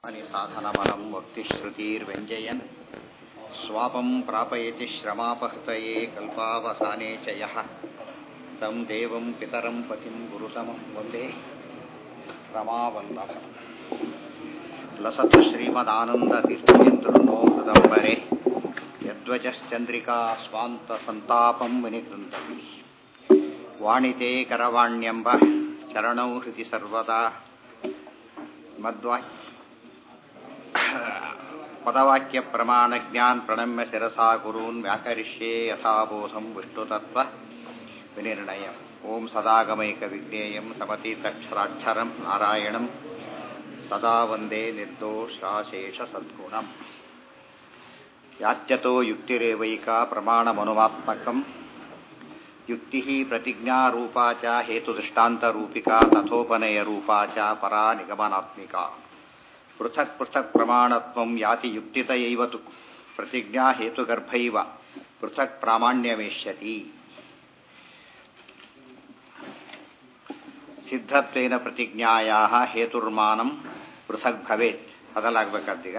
साधनमनं वक्तिश्रुतिर्व्यञ्जयन् स्वापं प्रापयति श्रमापहृतये कल्पावसाने च यः तं देवं पितरं पतिं गुरुतमं वन्दे रमावल्लभम् लसतु श्रीमदानन्दतीर्थेन्दुर्नो हृदम्बरे यद्वचश्चन्द्रिका स्वान्तसन्तापं विनिकृन्तति वाणिते करवाण्यम्ब चरणौ हृदि सर्वदा मद्वा पदवाक्य प्रमाण ज्ञान प्रणम्य शिरसा गुरून् व्याकरिष्ये यथाबोधं विष्णुतत्त्व विनिर्णय ओं सदागमैकविज्ञेयं समतीतक्षराक्षरं नारायणं सदा वन्दे निर्दोषाशेषसद्गुणम् याच्यतो युक्तिरेवैका प्रमाणमनुमात्मकम् युक्तिः प्रतिज्ञारूपा च हेतुदृष्टान्तरूपिका तथोपनयरूपा च परा निगमनात्मिका पृथक् पृथक् प्रमाणत्वं याति युक्तितयैव तु प्रतिज्ञा हेतुगर्भैव पृथक् प्रामाण्यमेष्यति ಸಿದ್ಧತ್ವೇನ ಪ್ರತಿಜ್ಞಾಯಾ ಹೇತುರ್ಮಾನಂ ಪೃಥಕ್ ಭವೇತ್ ಬದಲಾಗಬೇಕಾದೀಗ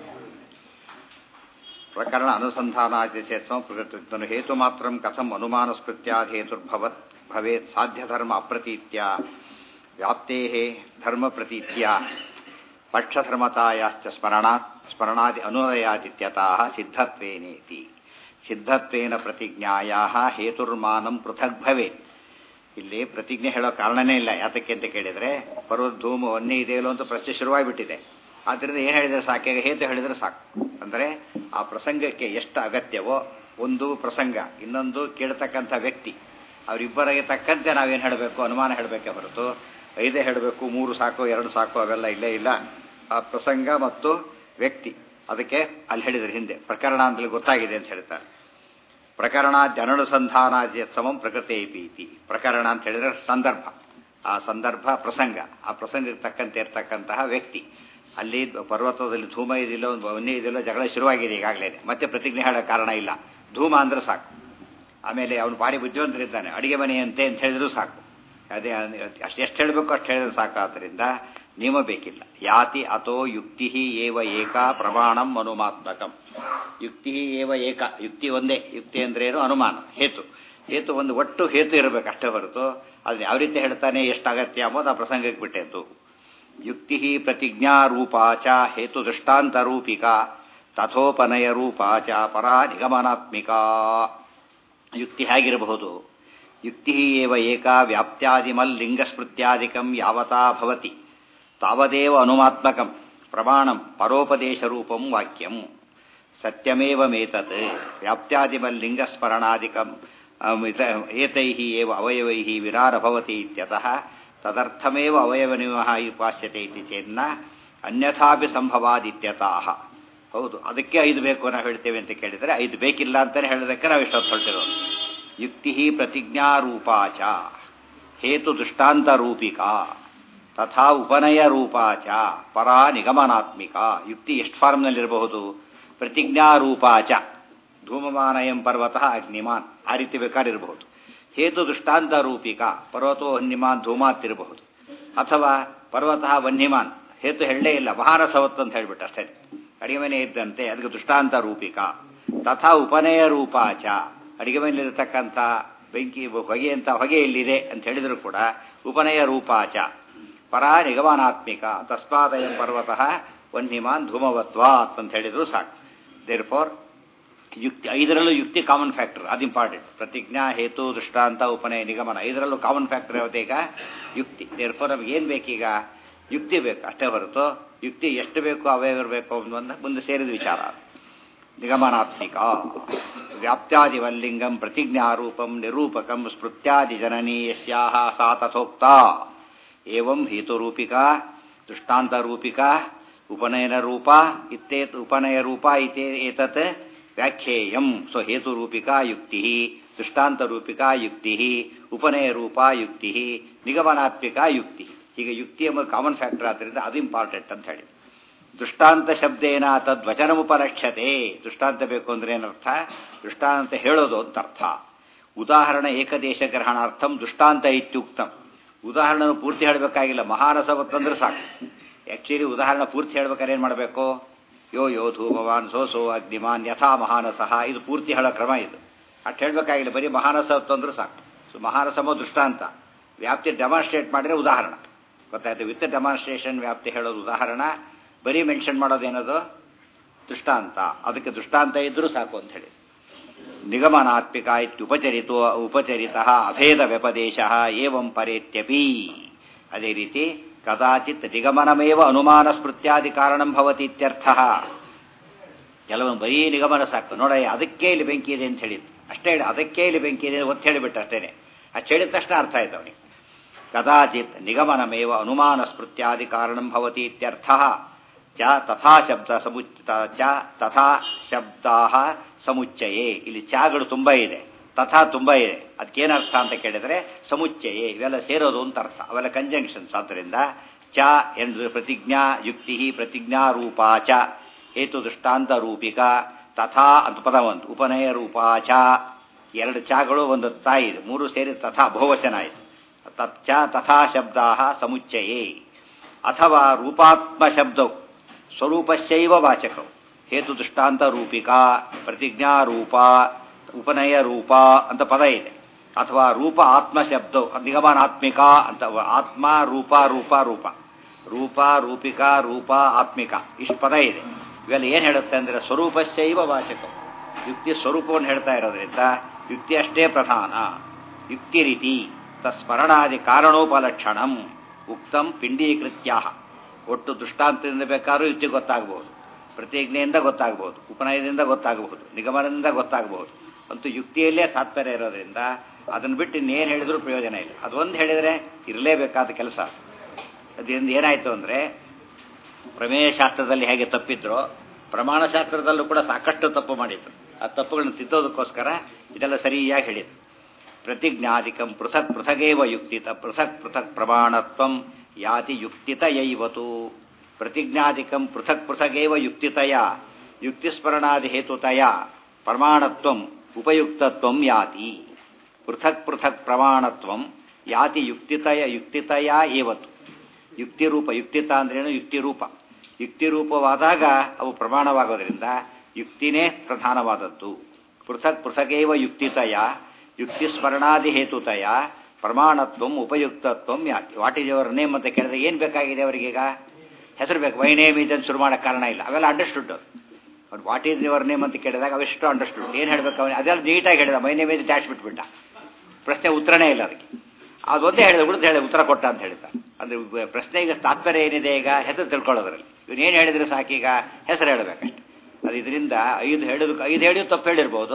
ಪ್ರಕರಣ ಅನುಸಂಧಾನಾದಿ ಚೇತ್ವ ಪ್ರಕೃತಿತ್ವನು ಹೇತು ಮಾತ್ರ ಕಥಂ ಅನುಮಾನಸ್ಕೃತ್ಯಾದ ಹೇತುರ್ಭವತ್ ಭವೇತ್ ಸಾಧ್ಯಧರ್ಮ ಅಪ್ರತೀತ್ಯ ವ್ಯಾಪ್ತೇ ಧರ್ಮ ಪ್ರತೀತ್ಯ ಪಕ್ಷಧರ್ಮತಾಯಾಶ್ಚ ಸ್ಮರಣಾತ್ ಸ್ಮರಣಾದಿ ಅನುದಯಾದಿತ್ಯತಃ ಸಿದ್ಧತ್ವೇನೇತಿ ಸಿದ್ಧತ್ವೇನ ಪ್ರತಿಜ್ಞಾಯಾ ಹೇತುರ್ಮಾನಂ ಪೃಥಕ್ ಭವೇತ್ ಇಲ್ಲಿ ಪ್ರತಿಜ್ಞೆ ಹೇಳೋ ಕಾರಣನೇ ಇಲ್ಲ ಯಾತಕ್ಕೆ ಅಂತ ಕೇಳಿದರೆ ಪರ್ವತ ಧೂಮ ವನ್ಯ ಇದೆಯಲ್ಲೋ ಅಂತ ಪ್ರಶ್ನೆ ಶುರುವಾಗಿಬಿಟ್ಟಿದೆ ಆದ್ದರಿಂದ ಏನು ಹೇಳಿದರೆ ಸಾಕೆ ಹೇತು ಹೇಳಿದರೆ ಸಾಕು ಅಂದರೆ ಆ ಪ್ರಸಂಗಕ್ಕೆ ಎಷ್ಟು ಅಗತ್ಯವೋ ಒಂದು ಪ್ರಸಂಗ ಇನ್ನೊಂದು ಕೇಳ್ತಕ್ಕಂಥ ವ್ಯಕ್ತಿ ಅವರಿಬ್ಬರಿಗೆ ತಕ್ಕಂತೆ ನಾವೇನು ಹೇಳಬೇಕು ಅನುಮಾನ ಹೇಳಬೇಕೆ ಹೊರತು ಐದೇ ಹೇಳಬೇಕು ಮೂರು ಸಾಕು ಎರಡು ಸಾಕು ಅವೆಲ್ಲ ಇಲ್ಲೇ ಇಲ್ಲ ಆ ಪ್ರಸಂಗ ಮತ್ತು ವ್ಯಕ್ತಿ ಅದಕ್ಕೆ ಅಲ್ಲಿ ಹೇಳಿದರೆ ಹಿಂದೆ ಪ್ರಕರಣ ಅಂತಲ್ಲಿ ಗೊತ್ತಾಗಿದೆ ಅಂತ ಹೇಳ್ತಾರೆ ಪ್ರಕರಣಾದ್ಯನುಸಂಧಾನಾದ್ಯ ಸಮಂ ಪ್ರಕೃತಿ ಇತಿ ಪ್ರಕರಣ ಅಂತ ಹೇಳಿದ್ರೆ ಸಂದರ್ಭ ಆ ಸಂದರ್ಭ ಪ್ರಸಂಗ ಆ ಪ್ರಸಂಗಕ್ಕೆ ತಕ್ಕಂತೆ ಇರ್ತಕ್ಕಂತಹ ವ್ಯಕ್ತಿ ಅಲ್ಲಿ ಪರ್ವತದಲ್ಲಿ ಧೂಮ ಇದಿಲ್ಲ ಒಂದು ವನ್ಯ ಇದಿಲ್ಲ ಜಗಳ ಶುರುವಾಗಿದೆ ಈಗಾಗಲೇ ಮತ್ತೆ ಪ್ರತಿಜ್ಞೆ ಹೇಳೋ ಕಾರಣ ಇಲ್ಲ ಧೂಮ ಅಂದ್ರೆ ಸಾಕು ಆಮೇಲೆ ಅವನು ಭಾರಿ ಬುದ್ಧಿವಂತರಿದ್ದಾನೆ ಅಡಿಗೆ ಮನೆಯಂತೆ ಅಂತ ಹೇಳಿದ್ರು ಸಾಕು ಅದೇ ಅಷ್ಟು ಎಷ್ಟು ಹೇಳಬೇಕು ಅಷ್ಟು ಹೇಳಿದ್ರೆ ಸಾಕು ಆದ್ದರಿಂದ ನಿಯಮ ಬೇಕಿಲ್ಲ ಯಾತಿ ಅಥೋ ಯುಕ್ತಿ ಏವ ಏಕ ಪ್ರಮಾಣಂ ಅನುಮಾತ್ಮಕಂ ಯುಕ್ತಿ ಏವ ಏಕ ಯುಕ್ತಿ ಒಂದೇ ಯುಕ್ತಿ ಅಂದ್ರೆ ಏನು ಅನುಮಾನ ಹೇತು ಹೇತು ಒಂದು ಒಟ್ಟು ಹೇತು ಇರಬೇಕು ಅಷ್ಟೇ ಹೊರತು ಅದನ್ನ ಯಾವ ರೀತಿ ಹೇಳ್ತಾನೆ ಎಷ್ಟು ಅಗತ್ಯ ಅಂಬೋದು ಆ ಪ್ರಸಂಗಕ್ಕೆ ಬಿಟ್ಟೆದ್ದು ಯುಕ್ತಿ ಪ್ರತಿಜ್ಞಾ ರೂಪಾ ಚ ಹೇತು ದೃಷ್ಟಾಂತ ರೂಪಿಕಾ ತಥೋಪನಯ ರೂಪಾ ಚ ಪರಾ ನಿಗಮನಾತ್ಮಿಕಾ ಯುಕ್ತಿ ಹೇಗಿರಬಹುದು ಯುಕ್ತಿ ಏವ ಏಕ ವ್ಯಾಪ್ತ್ಯಾದಿಮಲ್ ಲಿಂಗಸ್ಮೃತ್ಯಾದಿಕಂ ಯಾವತಾ ಭವತಿ ತಾವದೇವ ಅನುಮಾತ್ಮಕಂ ಪ್ರಮಾಣಂ ಪರೋಪದೇಶರೂಪಂ ವಾಕ್ಯಂ ಸತ್ಯಮೇವಮೇತತ್ ವ್ಯಾಪ್ತ್ಯಾದಿಮಲ್ ಲಿಂಗಸ್ಮರಣಾದಿಕಂ ಏತೈ ಏವ ಅವಯವೈ ವಿರಾರಭವತಿ ಇತ್ಯತಃ ತದರ್ಥಮೇವ ಅವಯವನಿವಹ ಉಪಾಸ್ಯತೆ ಇತಿ ಚೇನ್ನ ಅನ್ಯಥಾಪಿ ಸಂಭವಾದಿತ್ಯತಃ ಹೌದು ಅದಕ್ಕೆ ಐದು ಬೇಕು ನಾವು ಹೇಳ್ತೇವೆ ಅಂತ ಕೇಳಿದರೆ ಐದು ಬೇಕಿಲ್ಲ ಅಂತಲೇ ಹೇಳೋದಕ್ಕೆ ನಾವು ಇಷ್ಟೊತ್ತು ಹೊರಟಿರೋದು ಯುಕ್ತಿ ಪ್ರತಿಜ್ಞಾರೂಪಾಚ ಹೇತು ದೃಷ್ಟಾಂತ ರೂಪಿಕಾ ತಥಾ ಉಪನಯ ರೂಪಾಚ ಪರಾ ನಿಗಮನಾತ್ಮಿಕ ಯುಕ್ತಿ ಎಷ್ಟು ಫಾರ್ಮ್ನಲ್ಲಿರಬಹುದು ಪ್ರತಿಜ್ಞಾರೂಪಾಚ ಧೂಮಮಾನ ಎಂ ಪರ್ವತ ಅಗ್ನಿಮಾನ್ ಆ ರೀತಿ ಬೇಕಾರಿರಬಹುದು ಹೇತು ದೃಷ್ಟಾಂತ ರೂಪಿಕಾ ಪರ್ವತೋ ವನ್ಯಮಾನ್ ಧೂಮಾತ್ ಇರಬಹುದು ಅಥವಾ ಪರ್ವತ ವನ್ಯಮಾನ್ ಹೇತು ಹೇಳಲೇ ಇಲ್ಲ ಮಹಾರಸವತ್ ಅಂತ ಹೇಳ್ಬಿಟ್ಟು ಅಷ್ಟೇ ಅಡಿಗೆ ಮನೆ ಇದ್ದಂತೆ ಅದಕ್ಕೆ ದೃಷ್ಟಾಂತ ರೂಪಿಕಾ ತಥಾ ಉಪನಯ ರೂಪಾಚ ಅಡಿಗೆ ಮನೆಯಲ್ಲಿರತಕ್ಕಂಥ ಬೆಂಕಿ ಹೊಗೆ ಅಂತ ಹೊಗೆ ಎಲ್ಲಿದೆ ಅಂತ ಹೇಳಿದ್ರು ಕೂಡ ಉಪನಯ ರೂಪಾಚ ಪರಾ ನಿಗಮನಾತ್ಮಿಕ ತಸ್ಮಾದಯಂ ಪರ್ವತ ವನ್ಯಮಾನ್ ಧೂಮವತ್ವಾತ್ ಅಂತ ಹೇಳಿದ್ರು ಸಾಕು ದೇರ್ ಫಾರ್ ಯುಕ್ತಿ ಐದರಲ್ಲೂ ಯುಕ್ತಿ ಕಾಮನ್ ಫ್ಯಾಕ್ಟರ್ ಅದು ಇಂಪಾರ್ಟೆಂಟ್ ಪ್ರತಿಜ್ಞಾ ಹೇತು ದೃಷ್ಟಾಂತ ಉಪನಯ ನಿಗಮನ ಐದರಲ್ಲೂ ಕಾಮನ್ ಫ್ಯಾಕ್ಟರ್ ಯಾವತ್ತೀಗ ಯುಕ್ತಿ ದೇರ್ ಫಾರ್ ನಮ್ಗೆ ಏನು ಬೇಕೀಗ ಯುಕ್ತಿ ಬೇಕು ಅಷ್ಟೇ ಹೊರತು ಯುಕ್ತಿ ಎಷ್ಟು ಬೇಕು ಅವಯವಿರಬೇಕು ಅನ್ನೋ ಮುಂದೆ ಸೇರಿದ ವಿಚಾರ ನಿಗಮನಾತ್ಮಿಕ ವ್ಯಾಪ್ತ್ಯಾದಿವಲ್ಲಿಂಗಂ ಪ್ರತಿಜ್ಞಾರೂಪಂ ನಿರೂಪಕಂ ಸ್ಮೃತ್ಯಾದಿ ಜನನಿ ಯಸ್ಯಾಹ ಸಾ ತಥೋಕ್ತ ಏವಂ ಹೇತುರೂಪಿಕಾ ದೃಷ್ಟಾಂತರೂಪಿಕಾ ಉಪನಯನ ರೂಪ ಇತ್ತೇತ್ ಉಪನಯ ರೂಪ ಇತೇ ಏತತ್ ವ್ಯಾಖ್ಯೇಯಂ ಸೊ ಹೇತುರೂಪಿಕಾ ಯುಕ್ತಿ ದೃಷ್ಟಾಂತರೂಪಿಕಾ ಯುಕ್ತಿ ಉಪನಯ ರೂಪ ಯುಕ್ತಿ ನಿಗಮನಾತ್ಮಿಕಾ ಯುಕ್ತಿ ಈಗ ಯುಕ್ತಿ ಎಂಬ ಕಾಮನ್ ಫ್ಯಾಕ್ಟರ್ ಆದ್ದರಿಂದ ಅದು ಇಂಪಾರ್ಟೆಂಟ್ ಅಂತ ಹೇಳಿ ದೃಷ್ಟಾಂತ ಶಬ್ದೇನ ತದ್ವಚನಮುಪರಕ್ಷತೆ ದೃಷ್ಟಾಂತ ಬೇಕು ಅಂದ್ರೆ ಏನರ್ಥ ದೃಷ್ಟಾಂತ ಹೇಳೋದು ಅಂತ ಅರ್ಥ ಉದಾಹರಣೆ ಏಕದೇಶ ಗ್ರಹಣಾರ್ಥಂ ದೃಷ್ಟಾಂತ ಇತ್ಯುಕ್ತಂ ಉದಾಹರಣೆ ಪೂರ್ತಿ ಹೇಳಬೇಕಾಗಿಲ್ಲ ಮಹಾರಸವತ್ತಂದ್ರೆ ಸಾಕು ಆ್ಯಕ್ಚುಲಿ ಉದಾಹರಣೆ ಪೂರ್ತಿ ಹೇಳ್ಬೇಕಾದ್ರೆ ಏನು ಮಾಡಬೇಕು ಯೋ ಯೋ ಧೂಮವಾನ್ ಸೋ ಸೋ ಅಗ್ನಿಮಾನ್ ಯಥಾ ಮಹಾನಸಃ ಇದು ಪೂರ್ತಿ ಹೇಳೋ ಕ್ರಮ ಇದು ಅಷ್ಟು ಹೇಳಬೇಕಾಗಿಲ್ಲ ಬರೀ ಮಹಾನಸ ತಂದ್ರೆ ಸಾಕು ಸೊ ಮಹಾನಸಮೋ ದೃಷ್ಟಾಂತ ವ್ಯಾಪ್ತಿ ಡೆಮಾನ್ಸ್ಟ್ರೇಟ್ ಮಾಡಿದ್ರೆ ಉದಾಹರಣೆ ಗೊತ್ತಾಯ್ತು ವಿತ್ ಡೆಮಾನ್ಸ್ಟ್ರೇಷನ್ ವ್ಯಾಪ್ತಿ ಹೇಳೋದು ಉದಾಹರಣ ಬರೀ ಮೆನ್ಷನ್ ಮಾಡೋದೇನದು ದೃಷ್ಟಾಂತ ಅದಕ್ಕೆ ದೃಷ್ಟಾಂತ ಇದ್ರೂ ಸಾಕು ಅಂತ ಹೇಳಿ ನಿಗಮನಾತ್ಮಿಕ ಇತ್ಯುಪಚರಿತೋ ಉಪಚರಿತ ಅಭೇದ ವ್ಯಪದೇಶ ಏವಂ ಪರೇತ್ಯಪಿ ಅದೇ ರೀತಿ ಕದಾಚಿತ್ ನಿಗಮನಮೇವ ಅನುಮಾನ ಸ್ಮೃತ್ಯಾದಿ ಕಾರಣಂ ಭವತಿ ಇತ್ಯರ್ಥ ಕೆಲವೊಂದು ಬರೀ ನಿಗಮನ ಸಾಕು ನೋಡಯ್ಯ ಅದಕ್ಕೆ ಇಲ್ಲಿ ಬೆಂಕಿ ಇದೆ ಅಂತ ಹೇಳಿದ್ದು ಅಷ್ಟೇ ಹೇಳಿ ಅದಕ್ಕೆ ಇಲ್ಲಿ ಬೆಂಕಿ ಇದೆ ಒತ್ತು ಹೇಳಿಬಿಟ್ಟು ಅಷ್ಟೇನೆ ಅಷ್ಟು ಹೇಳಿದ ತಕ್ಷಣ ಅರ್ಥ ಆಯ್ತು ಅವನಿಗೆ ಕದಾಚಿತ್ ನಿಗಮನಮೇವ ಅನುಮಾನ ಸ್ಮೃತ್ಯಾದಿ ಕಾರಣಂ ಭವತಿ ಇತ್ಯರ್ಥ ಚ ತಥಾ ಶಬ್ದ ಸಮುಚ್ಚ ಚ ತಥಾ ಶಬ್ದಾ ಸಮುಚ್ಚಯೇ ಇಲ್ಲಿ ಚಾಗಳು ತುಂಬಾ ಇದೆ ತಥಾ ತುಂಬಾ ಇದೆ ಅದಕ್ಕೇನು ಅರ್ಥ ಅಂತ ಕೇಳಿದ್ರೆ ಸಮುಚ್ಚಯೇ ಇವೆಲ್ಲ ಸೇರೋದು ಅಂತ ಅರ್ಥ ಅವೆಲ್ಲ ಕಂಜಂಕ್ಷನ್ಸ್ ಆದ್ದರಿಂದ ಚ ಎಂದು ಪ್ರತಿಜ್ಞಾ ಯುಕ್ತಿ ಪ್ರತಿಜ್ಞಾ ರೂಪಾ ಚ ಹೇತು ದೃಷ್ಟಾಂತ ರೂಪಿಕ ತಥಾ ಅಂತ ಪದ ಒಂದು ಉಪನಯ ರೂಪಾ ಚ ಎರಡು ಚಾಗಳು ಒಂದು ತಾಯಿ ಇದೆ ಮೂರು ಸೇರಿ ತಥಾ ಬಹುವಚನ ಆಯಿತು ತಚ್ಚ ತಥಾ ಶಬ್ದಾ ಸಮುಚ್ಚಯೇ ಅಥವಾ ರೂಪಾತ್ಮ ಶಬ್ದವು ಸ್ವರೂಪಶ್ಚೈವ ವಾಚಕವು ಹೇತು ದೃಷ್ಟಾಂತ ರೂಪಿಕಾ ಪ್ರತಿಜ್ಞಾ ರೂಪ ಉಪನಯ ರೂಪ ಅಂತ ಪದ ಇದೆ ಅಥವಾ ರೂಪ ಆತ್ಮ ಶಬ್ದ ನಿಗಮನಾತ್ಮಿಕ ಅಂತ ಆತ್ಮ ರೂಪ ರೂಪ ರೂಪ ರೂಪ ರೂಪಿಕಾ ರೂಪ ಆತ್ಮಿಕ ಇಷ್ಟು ಪದ ಇದೆ ಇವೆಲ್ಲ ಏನು ಹೇಳುತ್ತೆ ಅಂದರೆ ಸ್ವರೂಪಶ್ಚೈವ ವಾಚಕ ಯುಕ್ತಿ ಸ್ವರೂಪವನ್ನು ಹೇಳ್ತಾ ಇರೋದ್ರಿಂದ ಯುಕ್ತಿ ಅಷ್ಟೇ ಪ್ರಧಾನ ಯುಕ್ತಿ ರೀತಿ ತಸ್ಮರಣಾದಿ ಕಾರಣೋಪಲಕ್ಷಣಂ ಉಕ್ತಂ ಪಿಂಡೀಕೃತ್ಯ ಒಟ್ಟು ದೃಷ್ಟಾಂತದಿಂದ ಬೇಕಾದ್ರೂ ಯುಕ್ತಿ ಗೊತ್ತಾಗಬಹುದು ಪ್ರತಿಜ್ಞೆಯಿಂದ ಗೊತ್ತಾಗಬಹುದು ಉಪನಯದಿಂದ ಗೊತ್ತಾಗಬಹುದು ನಿಗಮನದಿಂದ ಗೊತ್ತಾಗಬಹುದು ಅಂತೂ ಯುಕ್ತಿಯಲ್ಲೇ ತಾತ್ಪರ್ಯ ಇರೋದ್ರಿಂದ ಅದನ್ನು ಬಿಟ್ಟು ಇನ್ನೇನು ಹೇಳಿದ್ರೂ ಪ್ರಯೋಜನ ಇಲ್ಲ ಅದೊಂದು ಹೇಳಿದರೆ ಇರಲೇಬೇಕಾದ ಕೆಲಸ ಅದರಿಂದ ಏನಾಯಿತು ಅಂದರೆ ಪ್ರಮೇಯ ಶಾಸ್ತ್ರದಲ್ಲಿ ಹೇಗೆ ತಪ್ಪಿದ್ರೋ ಪ್ರಮಾಣ ಶಾಸ್ತ್ರದಲ್ಲೂ ಕೂಡ ಸಾಕಷ್ಟು ತಪ್ಪು ಮಾಡಿದ್ರು ಆ ತಪ್ಪುಗಳನ್ನು ತಿದ್ದೋದಕ್ಕೋಸ್ಕರ ಇದೆಲ್ಲ ಸರಿಯಾಗಿ ಹೇಳಿದ್ರು ಪ್ರತಿಜ್ಞಾದಿಕಂ ಪೃಥಕ್ ಪೃಥಗೇವ ಯುಕ್ತಿತ ಪೃಥಕ್ ಪೃಥಕ್ ಪ್ರಮಾಣತ್ವಂ ಯಾತಿ ಯುಕ್ತಿತಯೈವತು ಪ್ರತಿಜ್ಞಾದಿಕಂ ಪೃಥಕ್ ಪೃಥಗೇವ ಯುಕ್ತಿತಯ ಯುಕ್ತಿಸ್ಮರಣಾದಿ ಹೇತುತಯ ಪ್ರಮಾಣತ್ವಂ ಉಪಯುಕ್ತತ್ವಂ ಯಾತಿ ಪೃಥಕ್ ಪೃಥಕ್ ಪ್ರಮಾಣತ್ವಂ ಯಾತಿ ಯುಕ್ತಿತಯ ಯುಕ್ತಿತಯ ಏವತ್ತು ಯುಕ್ತಿರೂಪ ಯುಕ್ತಿತ ಅಂದ್ರೇನು ಯುಕ್ತಿರೂಪ ಯುಕ್ತಿರೂಪವಾದಾಗ ಅವು ಪ್ರಮಾಣವಾಗೋದ್ರಿಂದ ಯುಕ್ತಿನೇ ಪ್ರಧಾನವಾದದ್ದು ಪೃಥಕ್ ಪೃಥಗೇವ ಯುಕ್ತಿತಯ ಯುಕ್ತಿಸ್ಮರಣಾದಿ ಹೇತುತಯ ಪ್ರಮಾಣತ್ವಂ ಉಪಯುಕ್ತತ್ವಂ ಯಾತಿ ವಾಟ್ ಇಸ್ ಯವರ್ ನೇಮ್ ಅಂತ ಕೇಳಿದ್ರೆ ಏನು ಬೇಕಾಗಿದೆ ಅವರಿಗೀಗ ಹೆಸರು ಬೇಕು ವೈ ನೇಮ್ ಇದೆ ಅಂತ ಶುರು ಮಾಡೋಕ್ಕೆ ಕಾರಣ ಇಲ್ಲ ಅವೆಲ್ಲ ಅಂಡರ್ಸ್ಟುಡ್ ಅವ್ನು ವಾಟ್ ಈಸ್ ಯುವರ್ ನೇಮ್ ಅಂತ ಕೇಳಿದಾಗ ಅವೆಷ್ಟು ಅಂಡರ್ಸ್ಟುಡ್ ಏನು ಹೇಳಬೇಕು ಅವನು ಅದೆಲ್ಲ ನೀಟಾಗಿ ಹೇಳಿದ ಮೈ ನೇಮ್ ಇದೆ ಟ್ಯಾಚ್ ಬಿಟ್ಬಿಟ್ಟ ಪ್ರಶ್ನೆ ಉತ್ತರನೇ ಇಲ್ಲ ಅದಕ್ಕೆ ಅದೊಂದೇ ಹೇಳಿದ ಉಳಿದು ಹೇಳಿದ ಉತ್ತರ ಕೊಟ್ಟ ಅಂತ ಹೇಳಿದ ಅಂದ್ರೆ ಪ್ರಶ್ನೆಗೆ ತಾತ್ಪರ್ಯ ಏನಿದೆ ಈಗ ಹೆಸರು ತಿಳ್ಕೊಳ್ಳೋದ್ರಲ್ಲಿ ಇವನು ಏನು ಹೇಳಿದ್ರೆ ಸಾಕೀಗ ಹೆಸರು ಹೇಳಬೇಕಷ್ಟೆ ಅದು ಇದರಿಂದ ಐದು ಹೇಳಿದ ಐದು ಹೇಳಿಯೂ ತಪ್ಪು ಹೇಳಿರ್ಬೋದು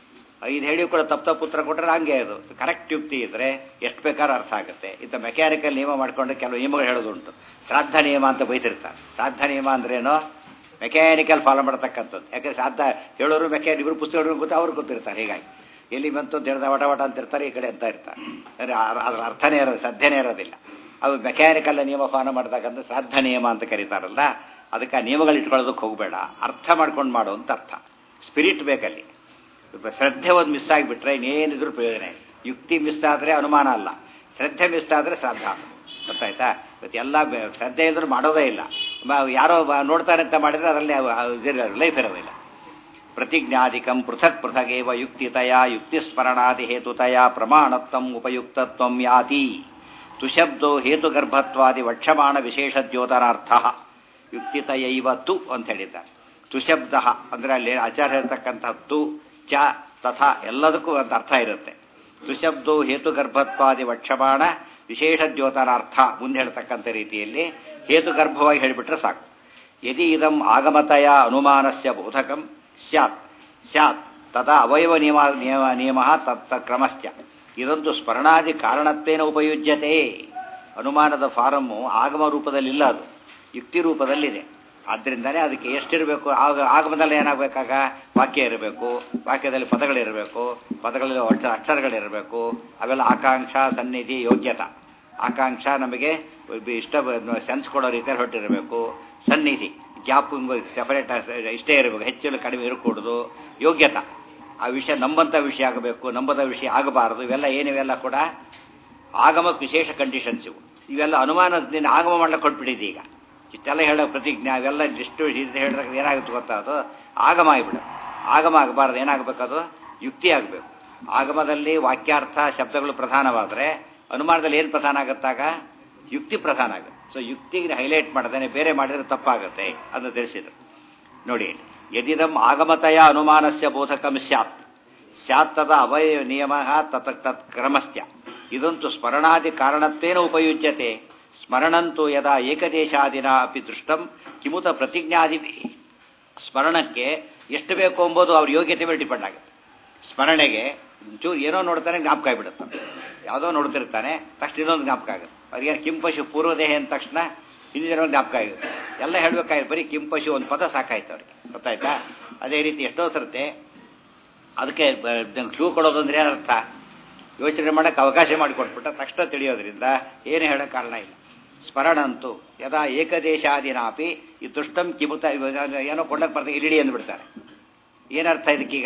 ಐದು ಹೇಳಿಯೂ ಕೂಡ ತಪ್ಪು ತಪ್ಪು ಉತ್ತರ ಕೊಟ್ಟರೆ ಹಂಗೆ ಅದು ಕರೆಕ್ಟ್ ಯುಕ್ತಿ ಇದ್ರೆ ಎಷ್ಟು ಬೇಕಾದ್ರೂ ಅರ್ಥ ಆಗುತ್ತೆ ಇಂಥ ಮೆಕ್ಯಾನಿಕಲ್ ನಿಯಮ ಮಾಡ್ಕೊಂಡು ಕೆಲವು ನಿಯಮಗಳು ಹೇಳೋದುಂಟು ಶ್ರಾದ್ದ ನಿಯಮ ಅಂತ ಬೈತಿರ್ತಾರೆ ಶ್ರಾದ್ದ ನಿಯಮ ಅಂದ್ರೇನು ಮೆಕ್ಯಾನಿಕಲ್ ಫಾಲೋ ಮಾಡ್ತಕ್ಕಂಥದ್ದು ಯಾಕಂದ್ರೆ ಶ್ರಾದ್ದ ಹೇಳೋರು ಮೆಕ್ಯಾನಿಕ್ ಇವರು ಪುಸ್ತಕ ಗೊತ್ತು ಅವ್ರು ಗೊತ್ತಿರ್ತಾರೆ ಹೀಗಾಗಿ ಎಲ್ಲಿ ಬಂತು ಅಂತ ಹೇಳಿದ ವಟ ವಟ ಅಂತ ಇರ್ತಾರೆ ಈ ಕಡೆ ಅಂತ ಇರ್ತಾರೆ ಅಂದರೆ ಅದ್ರ ಅರ್ಥನೇ ಇರೋದು ಶ್ರದ್ಧೆನೇ ಇರೋದಿಲ್ಲ ಅದು ಮೆಕ್ಯಾನಿಕಲ್ ನಿಯಮ ಫಾಲೋ ಮಾಡ್ತಕ್ಕಂಥ ಶ್ರಾದ್ದ ನಿಯಮ ಅಂತ ಕರೀತಾರಲ್ಲ ಅದಕ್ಕೆ ಆ ನಿಯಮಗಳು ಇಟ್ಕೊಳ್ಳೋದಕ್ಕೆ ಹೋಗಬೇಡ ಅರ್ಥ ಮಾಡ್ಕೊಂಡು ಮಾಡು ಅಂತ ಅರ್ಥ ಸ್ಪಿರಿಟ್ ಬೇಕಲ್ಲಿ ಶ್ರದ್ಧೆ ಒಂದು ಮಿಸ್ ಆಗಿಬಿಟ್ರೆ ಇನ್ನೇನಿದ್ರು ಪ್ರಯೋಜನ ಇಲ್ಲ ಯುಕ್ತಿ ಮಿಸ್ ಆದರೆ ಅನುಮಾನ ಅಲ್ಲ ಶ್ರದ್ಧೆ ಮಿಸ್ ಆದರೆ ಶ್ರದ್ಧಾ ಗೊತ್ತಾಯ್ತಾ ಇವತ್ತು ಎಲ್ಲ ಶ್ರದ್ಧೆ ಇದ್ರೂ ಮಾಡೋದೇ ಇಲ್ಲ ಯಾರೋ ನೋಡ್ತಾರೆ ಅಂತ ಮಾಡಿದ್ರೆ ಅದರಲ್ಲಿ ಲೈಫ್ ಇರೋದಿಲ್ಲ ಪ್ರತಿಜ್ಞಾದಿಕಂ ಪೃಥಕ್ ಪೃಥಗೇವ ಯುಕ್ತಿತಯ ಯುಕ್ತಿಸ್ಮರಣಾದಿ ಹೇತುತಯ ಪ್ರಮಾಣತ್ವಂ ಉಪಯುಕ್ತತ್ವಂ ಯಾತಿ ತುಶಬ್ದೋ ಹೇತುಗರ್ಭತ್ವಾದಿ ವಕ್ಷಮಾಣ ವಿಶೇಷ ದ್ಯೋತನಾರ್ಥ ಯುಕ್ತಿತಯೈವ ತು ಅಂತ ಹೇಳಿದ್ದಾರೆ ತುಶಬ್ದ ಅಂದ್ರೆ ಅಲ್ಲಿ ಆಚಾರ್ಯ ಇರತಕ್ಕಂಥ ತು ಚ ತಥಾ ಎಲ್ಲದಕ್ಕೂ ಒಂದು ಅರ್ಥ ಇರುತ್ತೆ ತುಶಬ್ದೋ ಹೇತುಗರ್ಭತ್ವಾದಿ ವಕ್ಷಮಾಣ ವಿಶೇಷ ದ್ಯೋತನಾರ್ಥ ಮುಂದೆ ಹೇಳ್ತಕ್ಕಂಥ ರೀತಿಯಲ್ಲಿ ಹೇತುಗರ್ಭವಾಗಿ ಹೇಳಿಬಿಟ್ರೆ ಸಾಕು ಯದಿ ಇದಂ ಆಗಮತಯ ಅನುಮಾನಸ್ಯ ಬೋಧಕಂ ಸ್ಯಾತ್ ಸ್ಯಾತ್ ತದಾ ಅವಯವ ನಿಯಮ ನಿಯಮ ನಿಯಮ ತತ್ತ ಕ್ರಮಶ್ಚ ಇದೊಂದು ಸ್ಮರಣಾದಿ ಕಾರಣತ್ವೇನ ಉಪಯುಜ್ಯತೆ ಅನುಮಾನದ ಫಾರಮ್ಮು ಆಗಮ ರೂಪದಲ್ಲಿಲ್ಲ ಅದು ಯುಕ್ತಿ ರೂಪದಲ್ಲಿದೆ ಆದ್ದರಿಂದನೇ ಅದಕ್ಕೆ ಎಷ್ಟಿರಬೇಕು ಆಗ ಆಗಮದಲ್ಲಿ ಏನಾಗಬೇಕಾಗ ವಾಕ್ಯ ಇರಬೇಕು ವಾಕ್ಯದಲ್ಲಿ ಪದಗಳಿರಬೇಕು ಪದಗಳಲ್ಲಿ ಅಕ್ಷರಗಳಿರಬೇಕು ಅವೆಲ್ಲ ಆಕಾಂಕ್ಷ ಸನ್ನಿಧಿ ಯೋಗ್ಯತಾ ಆಕಾಂಕ್ಷ ನಮಗೆ ಇಷ್ಟ ಸೆನ್ಸ್ ಕೊಡೋ ರೀತಿಯಲ್ಲಿ ಹೊಟ್ಟಿರಬೇಕು ಸನ್ನಿಧಿ ಗ್ಯಾಪ್ ಸೆಪರೇಟ್ ಇಷ್ಟೇ ಇರಬೇಕು ಹೆಚ್ಚು ಕಡಿಮೆ ಇರಕೂಡದು ಯೋಗ್ಯತಾ ಆ ವಿಷಯ ನಂಬಂಥ ವಿಷಯ ಆಗಬೇಕು ನಂಬದ ವಿಷಯ ಆಗಬಾರದು ಇವೆಲ್ಲ ಏನಿವೆಲ್ಲ ಕೂಡ ಆಗಮಕ್ಕೆ ವಿಶೇಷ ಕಂಡೀಷನ್ಸ್ ಇವು ಇವೆಲ್ಲ ಅನುಮಾನದಿಂದ ಆಗಮ ಮಾಡ್ಲಿಕ್ಕೆ ಕೊಟ್ಬಿಟ್ಟಿದೆ ಈಗ ಇಷ್ಟೆಲ್ಲ ಹೇಳೋ ಪ್ರತಿಜ್ಞೆ ಅವೆಲ್ಲ ಇಷ್ಟು ಇದು ಹೇಳಿದಾಗ ಏನಾಗುತ್ತೆ ಗೊತ್ತಾ ಅದು ಆಗಮ ಆಗಿಬಿಡ ಆಗಮ ಆಗಬಾರ್ದು ಏನಾಗಬೇಕದು ಯುಕ್ತಿ ಆಗಬೇಕು ಆಗಮದಲ್ಲಿ ವಾಕ್ಯಾರ್ಥ ಶಬ್ದಗಳು ಪ್ರಧಾನವಾದರೆ ಅನುಮಾನದಲ್ಲಿ ಏನು ಪ್ರಧಾನ ಆಗುತ್ತಾಗ ಯುಕ್ತಿ ಪ್ರಧಾನ ಆಗುತ್ತೆ ಸೊ ಯುಕ್ತಿಗೆ ಹೈಲೈಟ್ ಮಾಡ್ದೇನೆ ಬೇರೆ ಮಾಡಿದ್ರೆ ತಪ್ಪಾಗುತ್ತೆ ಅದನ್ನು ತಿಳಿಸಿದ್ರು ನೋಡಿ ಯದಿದಂ ಆಗಮತಯ ಅನುಮಾನಸ್ಯ ಬೋಧಕಂ ಸ್ಯಾತ್ ಸ್ಯಾತ್ ತದ ಅವಯ ನಿಯಮ ತತ್ ತತ್ ಕ್ರಮಸ್ಯ ಇದಂತೂ ಸ್ಮರಣಾದಿ ಕಾರಣತ್ವೇನ ಉಪಯುಜ್ಯತೆ ಸ್ಮರಣಂತೂ ಯದಾ ಏಕದೇಶಾದಿನ ಅಪಿ ದೃಷ್ಟಂ ಕಿಮುತ ಪ್ರತಿಜ್ಞಾದಿ ಸ್ಮರಣಕ್ಕೆ ಎಷ್ಟು ಬೇಕು ಎಂಬುದು ಅವ್ರ ಯೋಗ್ಯತೆ ಮೇಲೆ ಡಿಪೆಂಡ್ ಆಗುತ್ತೆ ಸ್ಮರಣೆಗೆ ಚೂರು ಏನೋ ನೋಡ್ತಾನೆ ಜ್ಞಾಪಕ ಆಗಿಬಿಡುತ್ತೆ ಯಾವುದೋ ನೋಡ್ತಿರ್ತಾನೆ ತಕ್ಷಣ ಇನ್ನೊಂದು ಜ್ಞಾಪಕ ಆಗುತ್ತೆ ಅವ್ರಿಗೆ ಕಿಂಪಶು ಪೂರ್ವದೇಹ ಅಂದ ತಕ್ಷಣ ಹಿಂದಿನ ಜ್ಞಾಪಕ ಆಗುತ್ತೆ ಎಲ್ಲ ಹೇಳ್ಬೇಕಾಗಿತ್ತು ಬರೀ ಕಿಂಪಶು ಒಂದು ಪದ ಸಾಕಾಯ್ತು ಅವ್ರಿಗೆ ಗೊತ್ತಾಯ್ತಾ ಅದೇ ರೀತಿ ಎಷ್ಟೋ ಸರ್ತೆ ಅದಕ್ಕೆ ಕ್ಲೂ ಕೊಡೋದು ಅಂದ್ರೆ ಏನರ್ಥ ಯೋಚನೆ ಮಾಡೋಕ್ಕೆ ಅವಕಾಶ ಮಾಡಿಕೊಟ್ಬಿಟ್ಟ ತಕ್ಷಣ ತಿಳಿಯೋದ್ರಿಂದ ಏನು ಹೇಳೋ ಕಾರಣ ಇಲ್ಲ ಸ್ಮರಣ ಅಂತೂ ಯದಾ ಏಕದೇಶಾದಿನಾಪಿ ಈ ದುಷ್ಟಂ ಕಿಮುತ ಏನೋ ಕೊಡಕ್ಕೆ ಬರ್ತಾರೆ ಇಲ್ಲಿಡಿ ಅಂದ್ಬಿಡ್ತಾರೆ ಏನರ್ಥ ಇದಕ್ಕೀಗ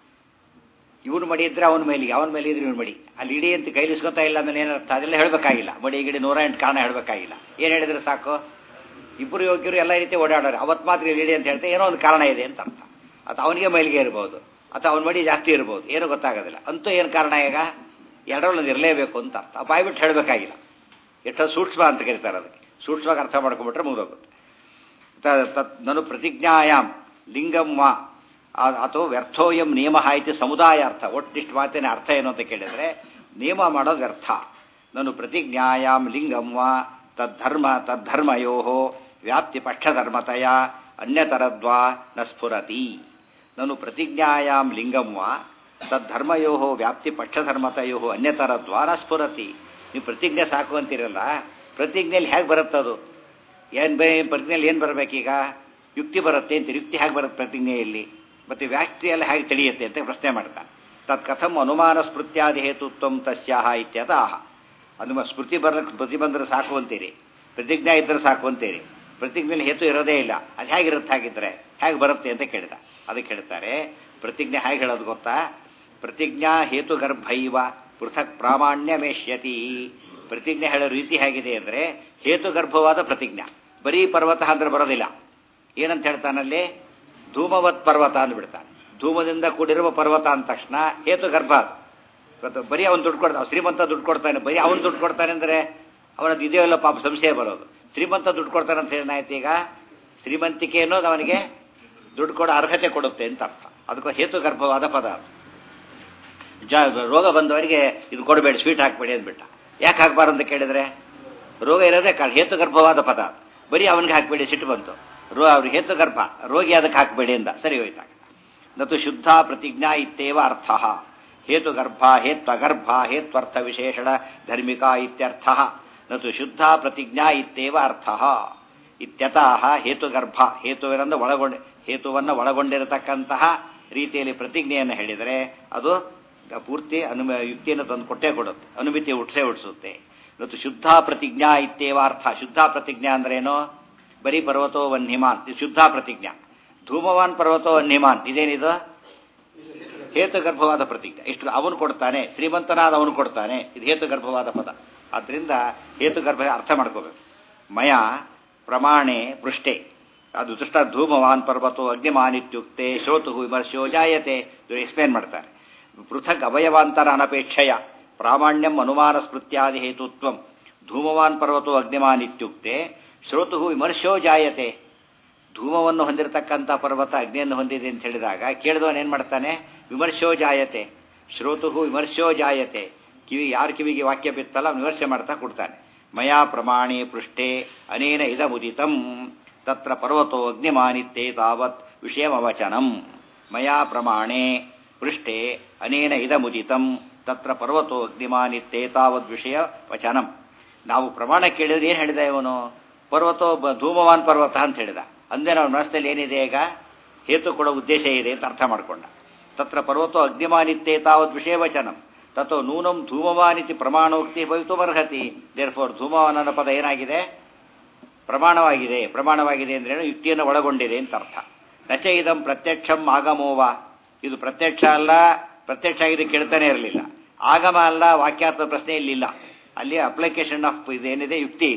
ಇವನು ಮಡಿ ಇದ್ರೆ ಅವನ ಮೇಲಿಗೆ ಅವನ ಮೇಲೆ ಇದ್ರೆ ಇವನು ಮಡಿ ಅಲ್ಲಿ ಇಡಿ ಅಂತ ಕೈಲಿಸ್ಕೊತಾ ಇಲ್ಲ ಆಮೇಲೆ ಏನರ್ಥ ಅದೆಲ್ಲ ಹೇಳಬೇಕಾಗಿಲ್ಲ ಮಡಿ ಗಿಡಿ ನೂರ ಎಂಟು ಕಾರಣ ಹೇಳಬೇಕಾಗಿಲ್ಲ ಏನು ಹೇಳಿದ್ರೆ ಸಾಕು ಇಬ್ಬರು ಯೋಗ್ಯರು ಎಲ್ಲ ರೀತಿ ಓಡಾಡೋರು ಅವತ್ತು ಮಾತ್ರ ಇಡಿ ಅಂತ ಹೇಳ್ತಾ ಏನೋ ಒಂದು ಕಾರಣ ಇದೆ ಅಂತ ಅರ್ಥ ಅಥವಾ ಅವನಿಗೆ ಮೈಲಿಗೆ ಇರ್ಬೋದು ಅಥವಾ ಅವನ ಮಡಿ ಜಾಸ್ತಿ ಇರ್ಬೋದು ಏನು ಗೊತ್ತಾಗೋದಿಲ್ಲ ಅಂತೂ ಏನು ಕಾರಣ ಈಗ ಎರಡರಲ್ಲೊಂದು ಇರಲೇಬೇಕು ಅಂತ ಅರ್ಥ ಬಾಯ್ಬಿಟ್ಟು ಹೇಳಬೇಕಾಗಿಲ್ಲ ಎಷ್ಟೋ ಸೂಕ್ಷ್ಮ ಅಂತ ಕರೀತಾರೆ ಅದಕ್ಕೆ ಸೂಕ್ಷ್ಮವಾಗಿ ಅರ್ಥ ಮಾಡ್ಕೊಂಡ್ಬಿಟ್ರೆ ಮುಗಿದೋಗುತ್ತೆ ತತ್ ನಾನು ಪ್ರತಿಜ್ಞಾಯಾಮ್ ಲಿಂಗಂ ವಾ ಅಥವಾ ವ್ಯರ್ಥೋಯಂ ನಿಯಮ ಇತಿ ಸಮುದಾಯ ಅರ್ಥ ಒಟ್ಟಿಷ್ಟು ಮಾತಿನ ಅರ್ಥ ಏನು ಅಂತ ಕೇಳಿದರೆ ನಿಯಮ ಮಾಡೋದು ವ್ಯರ್ಥ ನಾನು ಪ್ರತಿಜ್ಞಾಯಾಮ್ ಲಿಂಗಂ ವಾ ತದ್ಧರ್ಮ ತದ್ಧರ್ಮಯೋ ವ್ಯಾಪ್ತಿ ಪಕ್ಷಧರ್ಮತೆಯ ಅನ್ಯತರದ್ವಾ ನ ಸ್ಫುರತಿ ನಾನು ಪ್ರತಿಜ್ಞಾಯಾಂ ಲಿಂಗಂ ವಾ ತದ್ಧರ್ಮಯೋ ವ್ಯಾಪ್ತಿ ಪಕ್ಷಧರ್ಮತೆಯೋ ಅನ್ಯತರದ್ವಾ ನ ಸ್ಫುರತಿ ನೀವು ಪ್ರತಿಜ್ಞೆ ಸಾಕು ಅಂತೀರಲ್ಲ ಪ್ರತಿಜ್ಞೆಯಲ್ಲಿ ಹೇಗೆ ಬರುತ್ತದು ಏನು ಬೇ ಪ್ರತಿಜ್ಞೆಯಲ್ಲಿ ಏನು ಬರಬೇಕೀಗ ಯುಕ್ತಿ ಬರುತ್ತೆ ಅಂತ ಯುಕ್ತಿ ಹೇಗೆ ಬರುತ್ತೆ ಪ್ರತಿಜ್ಞೆಯಲ್ಲಿ ಮತ್ತು ವ್ಯಾಪ್ತಿಯಲ್ಲಿ ಹೇಗೆ ತಿಳಿಯುತ್ತೆ ಅಂತ ಪ್ರಶ್ನೆ ಮಾಡ್ತಾನೆ ತತ್ ಕಥಂ ಅನುಮಾನ ಸ್ಮೃತ್ಯಾದಿ ಹೇತುತ್ವಂ ತಸ್ಯಾಹ ಇತ್ಯತಃ ಅನುಮ ಸ್ಮೃತಿ ಬರ್ಲಿಕ್ಕೆ ಸ್ಮೃತಿ ಬಂದರೆ ಸಾಕು ಅಂತೀರಿ ಪ್ರತಿಜ್ಞೆ ಇದ್ದರೆ ಸಾಕು ಅಂತೀರಿ ಪ್ರತಿಜ್ಞೆಯಲ್ಲಿ ಹೇತು ಇರೋದೇ ಇಲ್ಲ ಅದು ಹೇಗಿರುತ್ತೆ ಹಾಗಿದ್ರೆ ಹೇಗೆ ಬರುತ್ತೆ ಅಂತ ಕೇಳಿದ ಅದಕ್ಕೆ ಹೇಳ್ತಾರೆ ಪ್ರತಿಜ್ಞೆ ಹೇಗೆ ಹೇಳೋದು ಗೊತ್ತಾ ಪ್ರತಿಜ್ಞಾ ಹೇತುಗರ್ಭೈವ ಪೃಥಕ್ ಪ್ರಾಮಾಣ್ಯ ಮೇಷ್ಯತಿ ಪ್ರತಿಜ್ಞೆ ಹೇಳೋ ರೀತಿ ಹೇಗಿದೆ ಅಂದರೆ ಹೇತುಗರ್ಭವಾದ ಪ್ರತಿಜ್ಞಾ ಬರೀ ಪರ್ವತ ಅಂದ್ರೆ ಬರೋದಿಲ್ಲ ಏನಂತ ಹೇಳ್ತಾನಲ್ಲಿ ಧೂಮವತ್ ಪರ್ವತ ಅಂದ್ಬಿಡ್ತಾನೆ ಧೂಮದಿಂದ ಕೂಡಿರುವ ಪರ್ವತ ಅಂದ ತಕ್ಷಣ ಹೇತುಗರ್ಭ ಅದು ಬರೀ ಅವನು ದುಡ್ಡು ಕೊಡ್ತಾನೆ ಶ್ರೀಮಂತ ದುಡ್ಡು ಕೊಡ್ತಾನೆ ಬರೀ ಅವನು ದುಡ್ಡು ಕೊಡ್ತಾನೆ ಅಂದರೆ ಅವನದ್ದು ಇದೆಯಲ್ಲ ಪಾಪ ಸಂಶಯ ಬರೋದು ಶ್ರೀಮಂತ ದುಡ್ಡು ಕೊಡ್ತಾನೆ ಅಂತ ಏನಾಯ್ತು ಈಗ ಶ್ರೀಮಂತಿಕೆ ಅನ್ನೋದು ಅವನಿಗೆ ದುಡ್ಡು ಕೊಡೋ ಅರ್ಹತೆ ಕೊಡುತ್ತೆ ಅಂತ ಅರ್ಥ ಅದಕ್ಕೆ ಹೇತುಗರ್ಭವಾದ ಪದ ಜ ರೋಗ ಬಂದವರಿಗೆ ಇದು ಕೊಡಬೇಡಿ ಸ್ವೀಟ್ ಹಾಕಬೇಡಿ ಅಂದ್ಬಿಟ್ಟ ಯಾಕೆ ಹಾಕಬಾರ್ದು ಅಂತ ಕೇಳಿದ್ರೆ ರೋಗ ಇರೋದೇ ಕಾರಣ ಹೇತುಗರ್ಭವಾದ ಪದ ಬರೀ ಅವನಿಗೆ ಹಾಕಬೇಡಿ ಸಿಟ್ಟು ಬಂತು ರೋ ಅವ್ರಿಗೆ ಹೇತುಗರ್ಭ ರೋಗಿ ಅದಕ್ಕೆ ಹಾಕಬೇಡಿ ಅಂದ ಸರಿ ಹೋಯ್ತಾಗ ನತು ಶುದ್ಧ ಪ್ರತಿಜ್ಞಾ ಇತ್ತೇವ ಅರ್ಥ ಹೇತುಗರ್ಭ ಹೇತ್ವಗರ್ಭ ಹೇತ್ವರ್ಥ ವಿಶೇಷಣ ಧರ್ಮಿಕ ಇತ್ಯರ್ಥ ನತು ಶುದ್ಧ ಪ್ರತಿಜ್ಞಾ ಇತ್ತೇವ ಅರ್ಥ ಇತ್ಯತಃ ಹೇತುಗರ್ಭ ಹೇತುವಿನಿಂದ ಒಳಗೊಂಡ ಹೇತುವನ್ನು ಒಳಗೊಂಡಿರತಕ್ಕಂತಹ ರೀತಿಯಲ್ಲಿ ಪ್ರತಿಜ್ಞೆಯನ್ನು ಹೇಳಿದರೆ ಅದು ಪೂರ್ತಿ ಅನುಮ ಯುಕ್ತಿಯನ್ನು ತಂದು ಕೊಟ್ಟೇ ಕೊಡುತ್ತೆ ಅನುಮಿತಿ ಹುಟ್ಟಿಸೇ ಹುಟ್ಟಿಸುತ್ತೆ ಇವತ್ತು ಶುದ್ಧ ಪ್ರತಿಜ್ಞಾ ಇತ್ತೇವ ಅರ್ಥ ಶುದ್ಧ ಪ್ರತಿಜ್ಞಾ ಅಂದ್ರೇನು ಬರೀ ಪರ್ವತೋ ವನ್ಹಿಮಾನ್ ಇದು ಶುದ್ಧ ಪ್ರತಿಜ್ಞಾ ಧೂಮವಾನ್ ಪರ್ವತೋ ವನ್ಹಿಮಾನ್ ಇದೇನಿದು ಹೇತುಗರ್ಭವಾದ ಪ್ರತಿಜ್ಞೆ ಇಷ್ಟು ಅವನು ಕೊಡ್ತಾನೆ ಶ್ರೀಮಂತನಾದ ಅವನು ಕೊಡ್ತಾನೆ ಇದು ಹೇತುಗರ್ಭವಾದ ಪದ ಆದ್ದರಿಂದ ಹೇತುಗರ್ಭ ಅರ್ಥ ಮಾಡ್ಕೋಬೇಕು ಮಯ ಪ್ರಮಾಣೆ ಪೃಷ್ಠೆ ಅದು ದುಷ್ಟ ಧೂಮವಾನ್ ಪರ್ವತೋ ಅಗ್ನಿಮಾನಿತ್ಯುಕ್ತೆ ಶ್ರೋತು ವಿಮರ್ಶೋ ಜಾಯತೆ ಇದು ಎಕ್ಸ್ಪ್ಲೇನ್ ಮಾಡ್ತಾರೆ ಪೃಥಕ್ ಅವಯವಾಂತರ ಅನಪೇಕ್ಷೆಯ ಪ್ರಾಮಾಣ್ಯಂ ಅನುಮಾನ ಸ್ಮೃತ್ಯಾದಿ ಹೇತುತ್ವಂ ಧೂಮವಾನ್ ಪರ್ವತೋ ಅಗ್ನಿಮಾನಿತ್ಯುಕ್ತೆ ಶ್ರೋತು ವಿಮರ್ಶೋ ಜಾಯತೆ ಧೂಮವನ್ನು ಹೊಂದಿರತಕ್ಕಂಥ ಪರ್ವತ ಅಗ್ನಿಯನ್ನು ಹೊಂದಿದೆ ಅಂತ ಹೇಳಿದಾಗ ಕೇಳಿದವನು ಏನು ಮಾಡ್ತಾನೆ ವಿಮರ್ಶೋ ಜಾಯತೆ ಶ್ರೋತು ವಿಮರ್ಶೋ ಜಾಯತೆ ಕಿವಿ ಯಾರು ಕಿವಿಗೆ ವಾಕ್ಯ ಬಿತ್ತಲ್ಲ ವಿಮರ್ಶೆ ಮಾಡ್ತಾ ಕೊಡ್ತಾನೆ ಮಯಾ ಪ್ರಮಾಣೆ ಪೃಷ್ಠೆ ಅನೇನ ಇದಮುದಿತಂ ತತ್ರ ಪರ್ವತೋ ಅಗ್ನಿಮಾನಿತ್ತೇ ತಾವತ್ ವಿಷಯವಚನಂ ಮಯಾ ಪ್ರಮಾಣೆ ಪೃಷ್ಠೆ ಅನೇನ ಇದಮುದಿತಂ ತತ್ರ ಪರ್ವತೋ ಅಗ್ನಿಮಾನಿತ್ತೇ ತಾವದ್ ವಿಷಯ ವಚನಂ ನಾವು ಪ್ರಮಾಣ ಕೇಳಿದ್ರೆ ಏನು ಹೇಳಿದ ಇವನು ಪರ್ವತೋ ಧೂಮವಾನ್ ಪರ್ವತ ಅಂತ ಹೇಳಿದ ಅಂದೇ ನಾವು ಮನಸ್ಸಲ್ಲಿ ಏನಿದೆ ಈಗ ಹೇತು ಕೊಡೋ ಉದ್ದೇಶ ಇದೆ ಅಂತ ಅರ್ಥ ಮಾಡಿಕೊಂಡ ತತ್ರ ಪರ್ವತೋ ಅಗ್ನಿಮಾನಿತ್ತೇ ತಾವದ್ ವಿಷಯ ವಚನಂ ತಥೋ ನೂನಂ ಧೂಮವಾನಿತಿ ಪ್ರಮಾಣೋಕ್ತಿ ಭವಿತುಮರ್ಹತಿ ದೇರ್ ಫೋರ್ ಧೂಮವಾನ್ ಅನ್ನೋ ಪದ ಏನಾಗಿದೆ ಪ್ರಮಾಣವಾಗಿದೆ ಪ್ರಮಾಣವಾಗಿದೆ ಅಂದ್ರೇನು ಯುಕ್ತಿಯನ್ನು ಒಳಗೊಂಡಿದೆ ಅಂತ ಅರ್ಥ ನಚ ಇದಂ ಪ್ರತ್ಯಕ್ಷಂ ಆಗಮೋವ ಇದು ಪ್ರತ್ಯಕ್ಷ ಅಲ್ಲ ಪ್ರತ್ಯಕ್ಷ ಆಗಿದೆ ಕೇಳ್ತಾನೆ ಇರಲಿಲ್ಲ ಆಗಮ ಅಲ್ಲ ವಾಕ್ಯಾರ್ಥ ಪ್ರಶ್ನೆ ಇಲ್ಲಿಲ್ಲ ಅಲ್ಲಿ ಅಪ್ಲಿಕೇಶನ್ ಆಫ್ ಇದೇನಿದೆ ಯುಕ್ತಿ ಇದೆ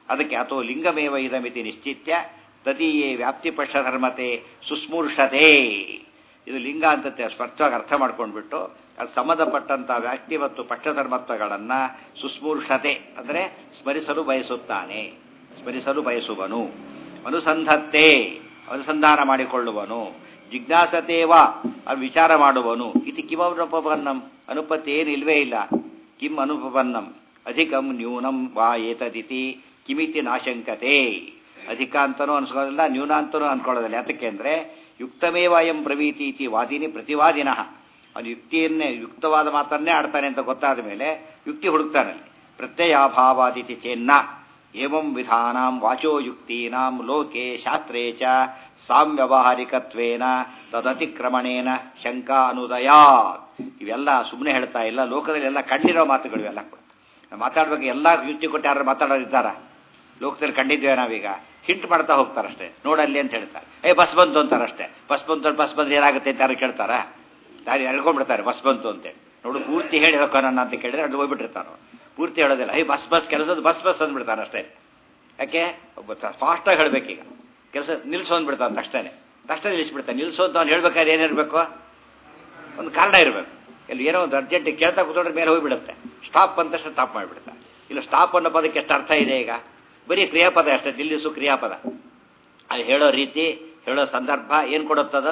ಅದಕ್ಕೆ ಅಥೋ ಲಿಂಗಮೇವ ಇದಮಿತಿ ನಿಶ್ಚಿತ್ಯ ತದೀಯೇ ವ್ಯಾಪ್ತಿಪಕ್ಷ ಧರ್ಮತೆ ಸುಸ್ಮೂರ್ಷತೆ ಇದು ಲಿಂಗ ಅಂತ ಸ್ಪಷ್ಟವಾಗಿ ಅರ್ಥ ಮಾಡ್ಕೊಂಡ್ಬಿಟ್ಟು ಅದು ಸಂಬಂಧಪಟ್ಟಂತ ವ್ಯಕ್ತಿ ಮತ್ತು ಪಕ್ಷಧರ್ಮತ್ವಗಳನ್ನು ಸುಸ್ಮೂರ್ಷತೆ ಅಂದರೆ ಸ್ಮರಿಸಲು ಬಯಸುತ್ತಾನೆ ಸ್ಮರಿಸಲು ಬಯಸುವನು ಅನುಸಂಧತ್ತೆ ಅನುಸಂಧಾನ ಮಾಡಿಕೊಳ್ಳುವನು ಜಿಜ್ಞಾಸತೇವ ಅದು ವಿಚಾರ ಮಾಡುವನು ಇತಿ ಕಿಮನುಪನ್ನಂ ಅನುಪತ್ತಿ ಏನು ಇಲ್ವೇ ಇಲ್ಲ ಕಿಂ ಅನುಪನ್ನಂ ಅಧಿಕಂ ನ್ಯೂನಂ ವಾ ಏತದಿತಿ ಕಿಮಿತಿ ನಾಶಂಕತೆ ಅಧಿಕ ಅಂತನೂ ಅನ್ಸ್ಕೊಳ್ಳೋದಿಲ್ಲ ನ್ಯೂನ ಅಂತನೂ ಅನ್ಕೊಳ್ಳೋದಿಲ್ಲ ಯಾತಕ್ಕೆ ಅಂದರೆ ಯುಕ್ತಮೇವ ಎಂ ಬ್ರವೀತಿ ಇತಿ ವಾದಿನಿ ಪ್ರತಿವಾದಿನಃ ಅವನು ಯುಕ್ತಿಯನ್ನೇ ಯುಕ್ತವಾದ ಮಾತನ್ನೇ ಆಡ್ತಾನೆ ಅಂತ ಗೊತ್ತಾದ ಮೇಲೆ ಯುಕ್ತಿ ಹುಡುಕ್ತಾನಲ್ಲಿ ಪ್ರತ್ಯಯಾಭಾವಾದಿತಿ ಚೇನ್ನ ಏವಂ ವಿಧಾನಾಂ ವಾಚೋ ಯುಕ್ತೀನಾಂ ಲೋಕೆ ಶಾಸ್ತ್ರೇ ಚ ಸಾಮ್ಯವಾಹಾರಿಕತ್ವೇನ ತದತಿಕ್ರಮಣೇನ ಶಂಕಾ ಅನುದಯಾತ್ ಇವೆಲ್ಲ ಸುಮ್ಮನೆ ಹೇಳ್ತಾ ಇಲ್ಲ ಲೋಕದಲ್ಲಿ ಎಲ್ಲ ಕಂಡಿರೋ ಮಾತುಗಳು ಇವೆಲ್ಲ ಕೂಡ ಮಾತಾಡ್ಬೇಕು ಎಲ್ಲ ಯುಕ್ತಿ ಕೊಟ್ಟು ಯಾರು ಮಾತಾಡೋರು ಇದ್ದಾರ ಲೋಕದಲ್ಲಿ ಕಂಡಿದ್ದೇವೆ ನಾವೀಗ ಹಿಂಟ್ ಮಾಡ್ತಾ ಹೋಗ್ತಾರಷ್ಟೇ ನೋಡಲ್ಲಿ ಅಂತ ಹೇಳ್ತಾರೆ ಏ ಬಸ್ ಬಂತು ಅಂತಾರಷ್ಟೇ ಬಸ್ ಬಂತು ಬಸ್ ಬಂದ್ರೆ ಏನಾಗುತ್ತೆ ಅಂತ ಯಾರು ಕೇಳ್ತಾರಾ ದಾರಿ ಎಳ್ಕೊಂಡ್ಬಿಡ್ತಾರೆ ಬಸ್ ಬಂತು ಅಂತೇಳಿ ನೋಡು ಪೂರ್ತಿ ಹೇಳಿ ನನ್ನ ಅಂತ ಕೇಳಿದ್ರೆ ಅದು ಹೋಗ್ಬಿಟ್ಟಿರ್ತಾನೆ ಪೂರ್ತಿ ಹೇಳೋದಿಲ್ಲ ಏ ಬಸ್ ಬಸ್ ಕೆಲಸದ ಬಸ್ ಬಸ್ ಅಂದ್ಬಿಡ್ತಾನೆ ಅಷ್ಟೇ ಯಾಕೆ ಫಾಸ್ಟಾಗಿ ಹೇಳಬೇಕೀಗ ಕೆಲಸ ನಿಲ್ಸು ಅಂದ್ಬಿಡ್ತಾನೆ ತಕ್ಷಣ ತಕ್ಷಣ ನಿಲ್ಲಿಸ್ಬಿಡ್ತಾನೆ ನಿಲ್ಸು ಅಂತ ಅವ್ನು ಹೇಳ್ಬೇಕಾದ್ರೆ ಏನಿರಬೇಕು ಒಂದು ಕಾರಣ ಇರಬೇಕು ಇಲ್ಲಿ ಏನೋ ಒಂದು ಅರ್ಜೆಂಟ್ ಕೇಳ್ತಾ ಕೂತ್ಕೊಂಡ್ರೆ ಮೇಲೆ ಹೋಗಿಬಿಡುತ್ತೆ ಸ್ಟಾಪ್ ಅಂತ ಸ್ಟಾಪ್ ಮಾಡಿಬಿಡ್ತಾರೆ ಇಲ್ಲ ಸ್ಟಾಪ್ ಅನ್ನೋ ಪದಕ್ಕೆ ಎಷ್ಟು ಅರ್ಥ ಇದೆ ಈಗ ಬರೀ ಕ್ರಿಯಾಪದ ಅಷ್ಟೇ ನಿಲ್ಲಿಸು ಕ್ರಿಯಾಪದ ಅಲ್ಲಿ ಹೇಳೋ ರೀತಿ ಹೇಳೋ ಸಂದರ್ಭ ಏನು ಕೊಡುತ್ತದ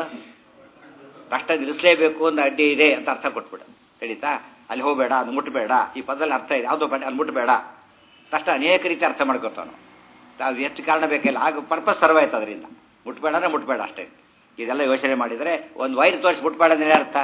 ತಕ್ಷಣ ನಿಲ್ಲಿಸಲೇಬೇಕು ಅಂತ ಅಡ್ಡಿ ಇದೆ ಅಂತ ಅರ್ಥ ಕೊಟ್ಬಿಡು ತಿಳಿತಾ ಅಲ್ಲಿ ಹೋಗಬೇಡ ಅದು ಮುಟ್ಟಬೇಡ ಈ ಪದದಲ್ಲಿ ಅರ್ಥ ಇದೆ ಯಾವುದೋ ಬೇಡ ಅಲ್ಲಿ ಮುಟ್ಟಬೇಡ ತಕ್ಷಣ ಅನೇಕ ರೀತಿ ಅರ್ಥ ಮಾಡ್ಕೊತಾನು ಅದು ಎಷ್ಟು ಕಾರಣ ಬೇಕಿಲ್ಲ ಆಗ ಪರ್ಪಸ್ ಸರ್ವ್ ಆಯ್ತು ಅದರಿಂದ ಮುಟ್ಬೇಡ ಅಂದ್ರೆ ಮುಟ್ಬೇಡ ಅಷ್ಟೇ ಇದೆಲ್ಲ ಯೋಚನೆ ಮಾಡಿದರೆ ಒಂದು ವೈರ್ ತೋರಿಸಿ ಮುಟ್ಬೇಡ ಅಂದ್ರೆ ಅರ್ಥ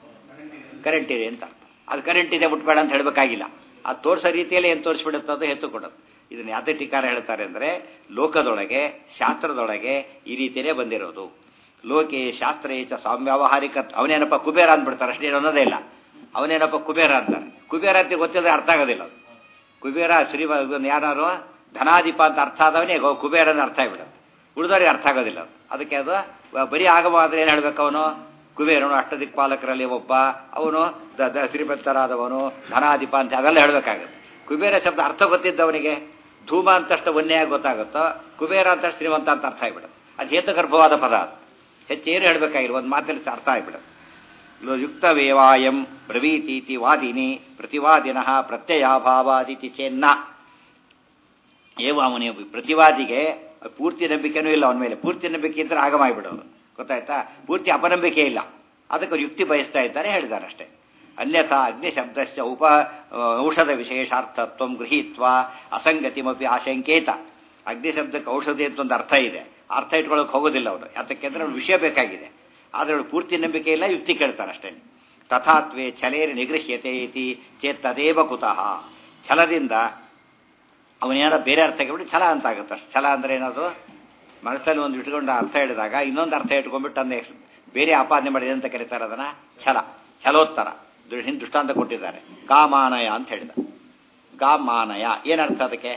ಕರೆಂಟ್ ಇದೆ ಅಂತ ಅರ್ಥ ಅದು ಕರೆಂಟ್ ಇದೆ ಮುಟ್ಬೇಡ ಅಂತ ಹೇಳಬೇಕಾಗಿಲ್ಲ ಅದು ತೋರಿಸೋ ರೀತಿಯಲ್ಲಿ ಏನು ತೋರಿಸ್ಬಿಡುತ್ತೆ ಅದು ಹೆಚ್ಚು ಕೊಡೋದು ಇದನ್ನು ಯಾವ್ದೇ ಟೀಕಾರ ಹೇಳ್ತಾರೆ ಅಂದರೆ ಲೋಕದೊಳಗೆ ಶಾಸ್ತ್ರದೊಳಗೆ ಈ ರೀತಿಯೇ ಬಂದಿರೋದು ಲೋಕೆ ಶಾಸ್ತ್ರೇಚ ಸಾಮ್ಯಾವಹಾರಿಕ ಅವನೇನಪ್ಪ ಕುಬೇರ ಅಂದ್ಬಿಡ್ತಾರೆ ಅಷ್ಟೇ ಅನ್ನೋದೇ ಇಲ್ಲ ಅವನೇನಪ್ಪ ಕುಬೇರ ಅಂತಾರೆ ಕುಬೇರ ಅಂತ ಗೊತ್ತಿದ್ರೆ ಅರ್ಥ ಆಗೋದಿಲ್ಲ ಅದು ಕುಬೇರ ಶ್ರೀ ಯಾರು ಧನಾಧಿಪ ಅಂತ ಅರ್ಥ ಆದವನೇ ಕುಬೇರ ಅಂತ ಅರ್ಥ ಆಗಿಬಿಡುತ್ತೆ ಉಳಿದವರಿಗೆ ಅರ್ಥ ಆಗೋದಿಲ್ಲ ಅದು ಅದಕ್ಕೆ ಅದು ಬರೀ ಆಗವಾದ್ರೆ ಏನು ಹೇಳ್ಬೇಕು ಅವನು ಕುಬೇರನು ಅಷ್ಟದಿಕ್ಪಾಲಕರಲ್ಲಿ ಒಬ್ಬ ಅವನು ದ ದ ಶ್ರೀಮಂತರಾದವನು ಧನಾಧಿಪ ಅಂತ ಅವೆಲ್ಲ ಹೇಳಬೇಕಾಗುತ್ತೆ ಕುಬೇರ ಶಬ್ದ ಅರ್ಥ ಗೊತ್ತಿದ್ದವನಿಗೆ ಧೂಮ ಅಂತಷ್ಟು ಒನ್ನೆಯಾಗಿ ಗೊತ್ತಾಗುತ್ತೋ ಕುಬೇರ ಅಂತ ಶ್ರೀಮಂತ ಅಂತ ಅರ್ಥ ಆಗಿಬಿಡುತ್ತೆ ಅದು ಹೇತುಗರ್ಭವಾದ ಪದ ಅದು ಹೆಚ್ಚೇನು ಹೇಳಬೇಕಾಗಿಲ್ಲ ಒಂದು ಮಾತಲ್ಲಿ ಅರ್ಥ ಆಗಿಬಿಡುತ್ತೆ ಯುಕ್ತವೇವಾಯಂ ಬ್ರವೀತೀತಿ ವಾದಿನಿ ಪ್ರತಿವಾದಿನಃ ಪ್ರತ್ಯಯಾಭಾವಾದಿತಿ ಚೆನ್ನ ಏವಾಮನಿ ಪ್ರತಿವಾದಿಗೆ ಪೂರ್ತಿ ನಂಬಿಕೆನೂ ಇಲ್ಲ ಅವನ ಮೇಲೆ ಪೂರ್ತಿ ನಂಬಿಕೆ ಇದ್ರೆ ಆಗಮಾಗ್ಬಿಡೋದು ಗೊತ್ತಾಯ್ತಾ ಪೂರ್ತಿ ಅಪನಂಬಿಕೆ ಇಲ್ಲ ಅದಕ್ಕೆ ಯುಕ್ತಿ ಬಯಸ್ತಾ ಇದ್ದಾರೆ ಹೇಳಿದ್ದಾರೆ ಅಷ್ಟೇ ಅನ್ಯಥಾ ಅಗ್ನಿ ಶಬ್ದಶ್ಚ ಉಪ ಔಷಧ ವಿಶೇಷಾರ್ಥತ್ವ ಗೃಹೀತ್ವ ಅಸಂಗತಿಮಪಿ ಆಶಂಕೇತ ಅಗ್ನಿ ಶಬ್ದಕ್ಕೆ ಔಷಧಿ ಅಂತ ಒಂದು ಅರ್ಥ ಇದೆ ಅರ್ಥ ಇಟ್ಕೊಳ್ಳೋಕೆ ಹೋಗೋದಿಲ್ಲ ಅವರು ಯಾತಕ್ಕೆಂದ್ರೆ ಅವ್ರು ವಿಷಯ ಬೇಕಾಗಿದೆ ಆದರೆ ಅವಳು ಪೂರ್ತಿ ನಂಬಿಕೆ ಇಲ್ಲ ಯುಕ್ತಿ ಕೇಳ್ತಾರೆ ಅಷ್ಟೇ ತಥಾತ್ವೇ ಛಲೇರಿ ನಿಗೃಹ್ಯತೆ ಇತಿ ಚೇತ್ ತದೇವ ಕುತಃ ಛಲದಿಂದ ಅವನೇನಾರ ಬೇರೆ ಅರ್ಥ ಕೇಳಿ ಛಲ ಅಂತ ಆಗುತ್ತೆ ಛಲ ಅಂದ್ರೆ ಏನದು ಮನಸ್ಸಲ್ಲಿ ಒಂದು ಇಟ್ಕೊಂಡು ಅರ್ಥ ಹೇಳಿದಾಗ ಇನ್ನೊಂದು ಅರ್ಥ ಇಟ್ಕೊಂಡ್ಬಿಟ್ಟು ಅದನ್ನ ಬೇರೆ ಆಪಾದನೆ ಮಾಡಿದೆ ಅಂತ ಕರೀತಾರೆ ಅದನ್ನ ಛಲ ಛಲೋತ್ತರ ಹಿಂದೆ ದೃಷ್ಟಾಂತ ಕೊಟ್ಟಿದ್ದಾರೆ ಗಾಮಾನಯ ಅಂತ ಹೇಳಿದ ಗಾಮಾನಯ ಏನರ್ಥ ಅದಕ್ಕೆ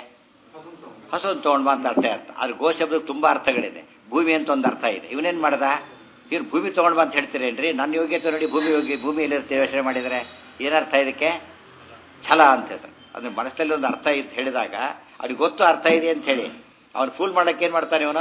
ಹಸು ತಗೊಂಡ್ಬಾ ಅಂತ ಅರ್ಥ ಅರ್ಥ ಅದು ಗೋ ಶಬ್ದಕ್ಕೆ ತುಂಬಾ ಅರ್ಥಗಳಿದೆ ಭೂಮಿ ಅಂತ ಒಂದು ಅರ್ಥ ಇದೆ ಇವನೇನ್ ಮಾಡ್ದ ಇವ್ರು ಭೂಮಿ ತಗೊಂಡ್ಬಾ ಅಂತ ಹೇಳ್ತೀರೇನ್ರಿ ನನ್ನ ಯೋಗ್ಯತೆ ನೋಡಿ ಭೂಮಿ ಯೋಗ್ಯ ಭೂಮಿಯಲ್ಲಿ ಇರುತ್ತೆ ಯೋಚನೆ ಮಾಡಿದರೆ ಏನರ್ಥ ಇದಕ್ಕೆ ಛಲ ಅಂತ ಹೇಳ್ತಾರೆ ಅದ್ರ ಮನಸ್ಸಲ್ಲಿ ಒಂದು ಅರ್ಥ ಇತ್ತು ಹೇಳಿದಾಗ ಅವ್ರಿಗೆ ಗೊತ್ತು ಅರ್ಥ ಇದೆ ಅಂತ ಹೇಳಿ ಅವ್ನು ಫೂಲ್ ಮಾಡಕ್ಕೆ ಏನು ಮಾಡ್ತಾನೆ ಇವನು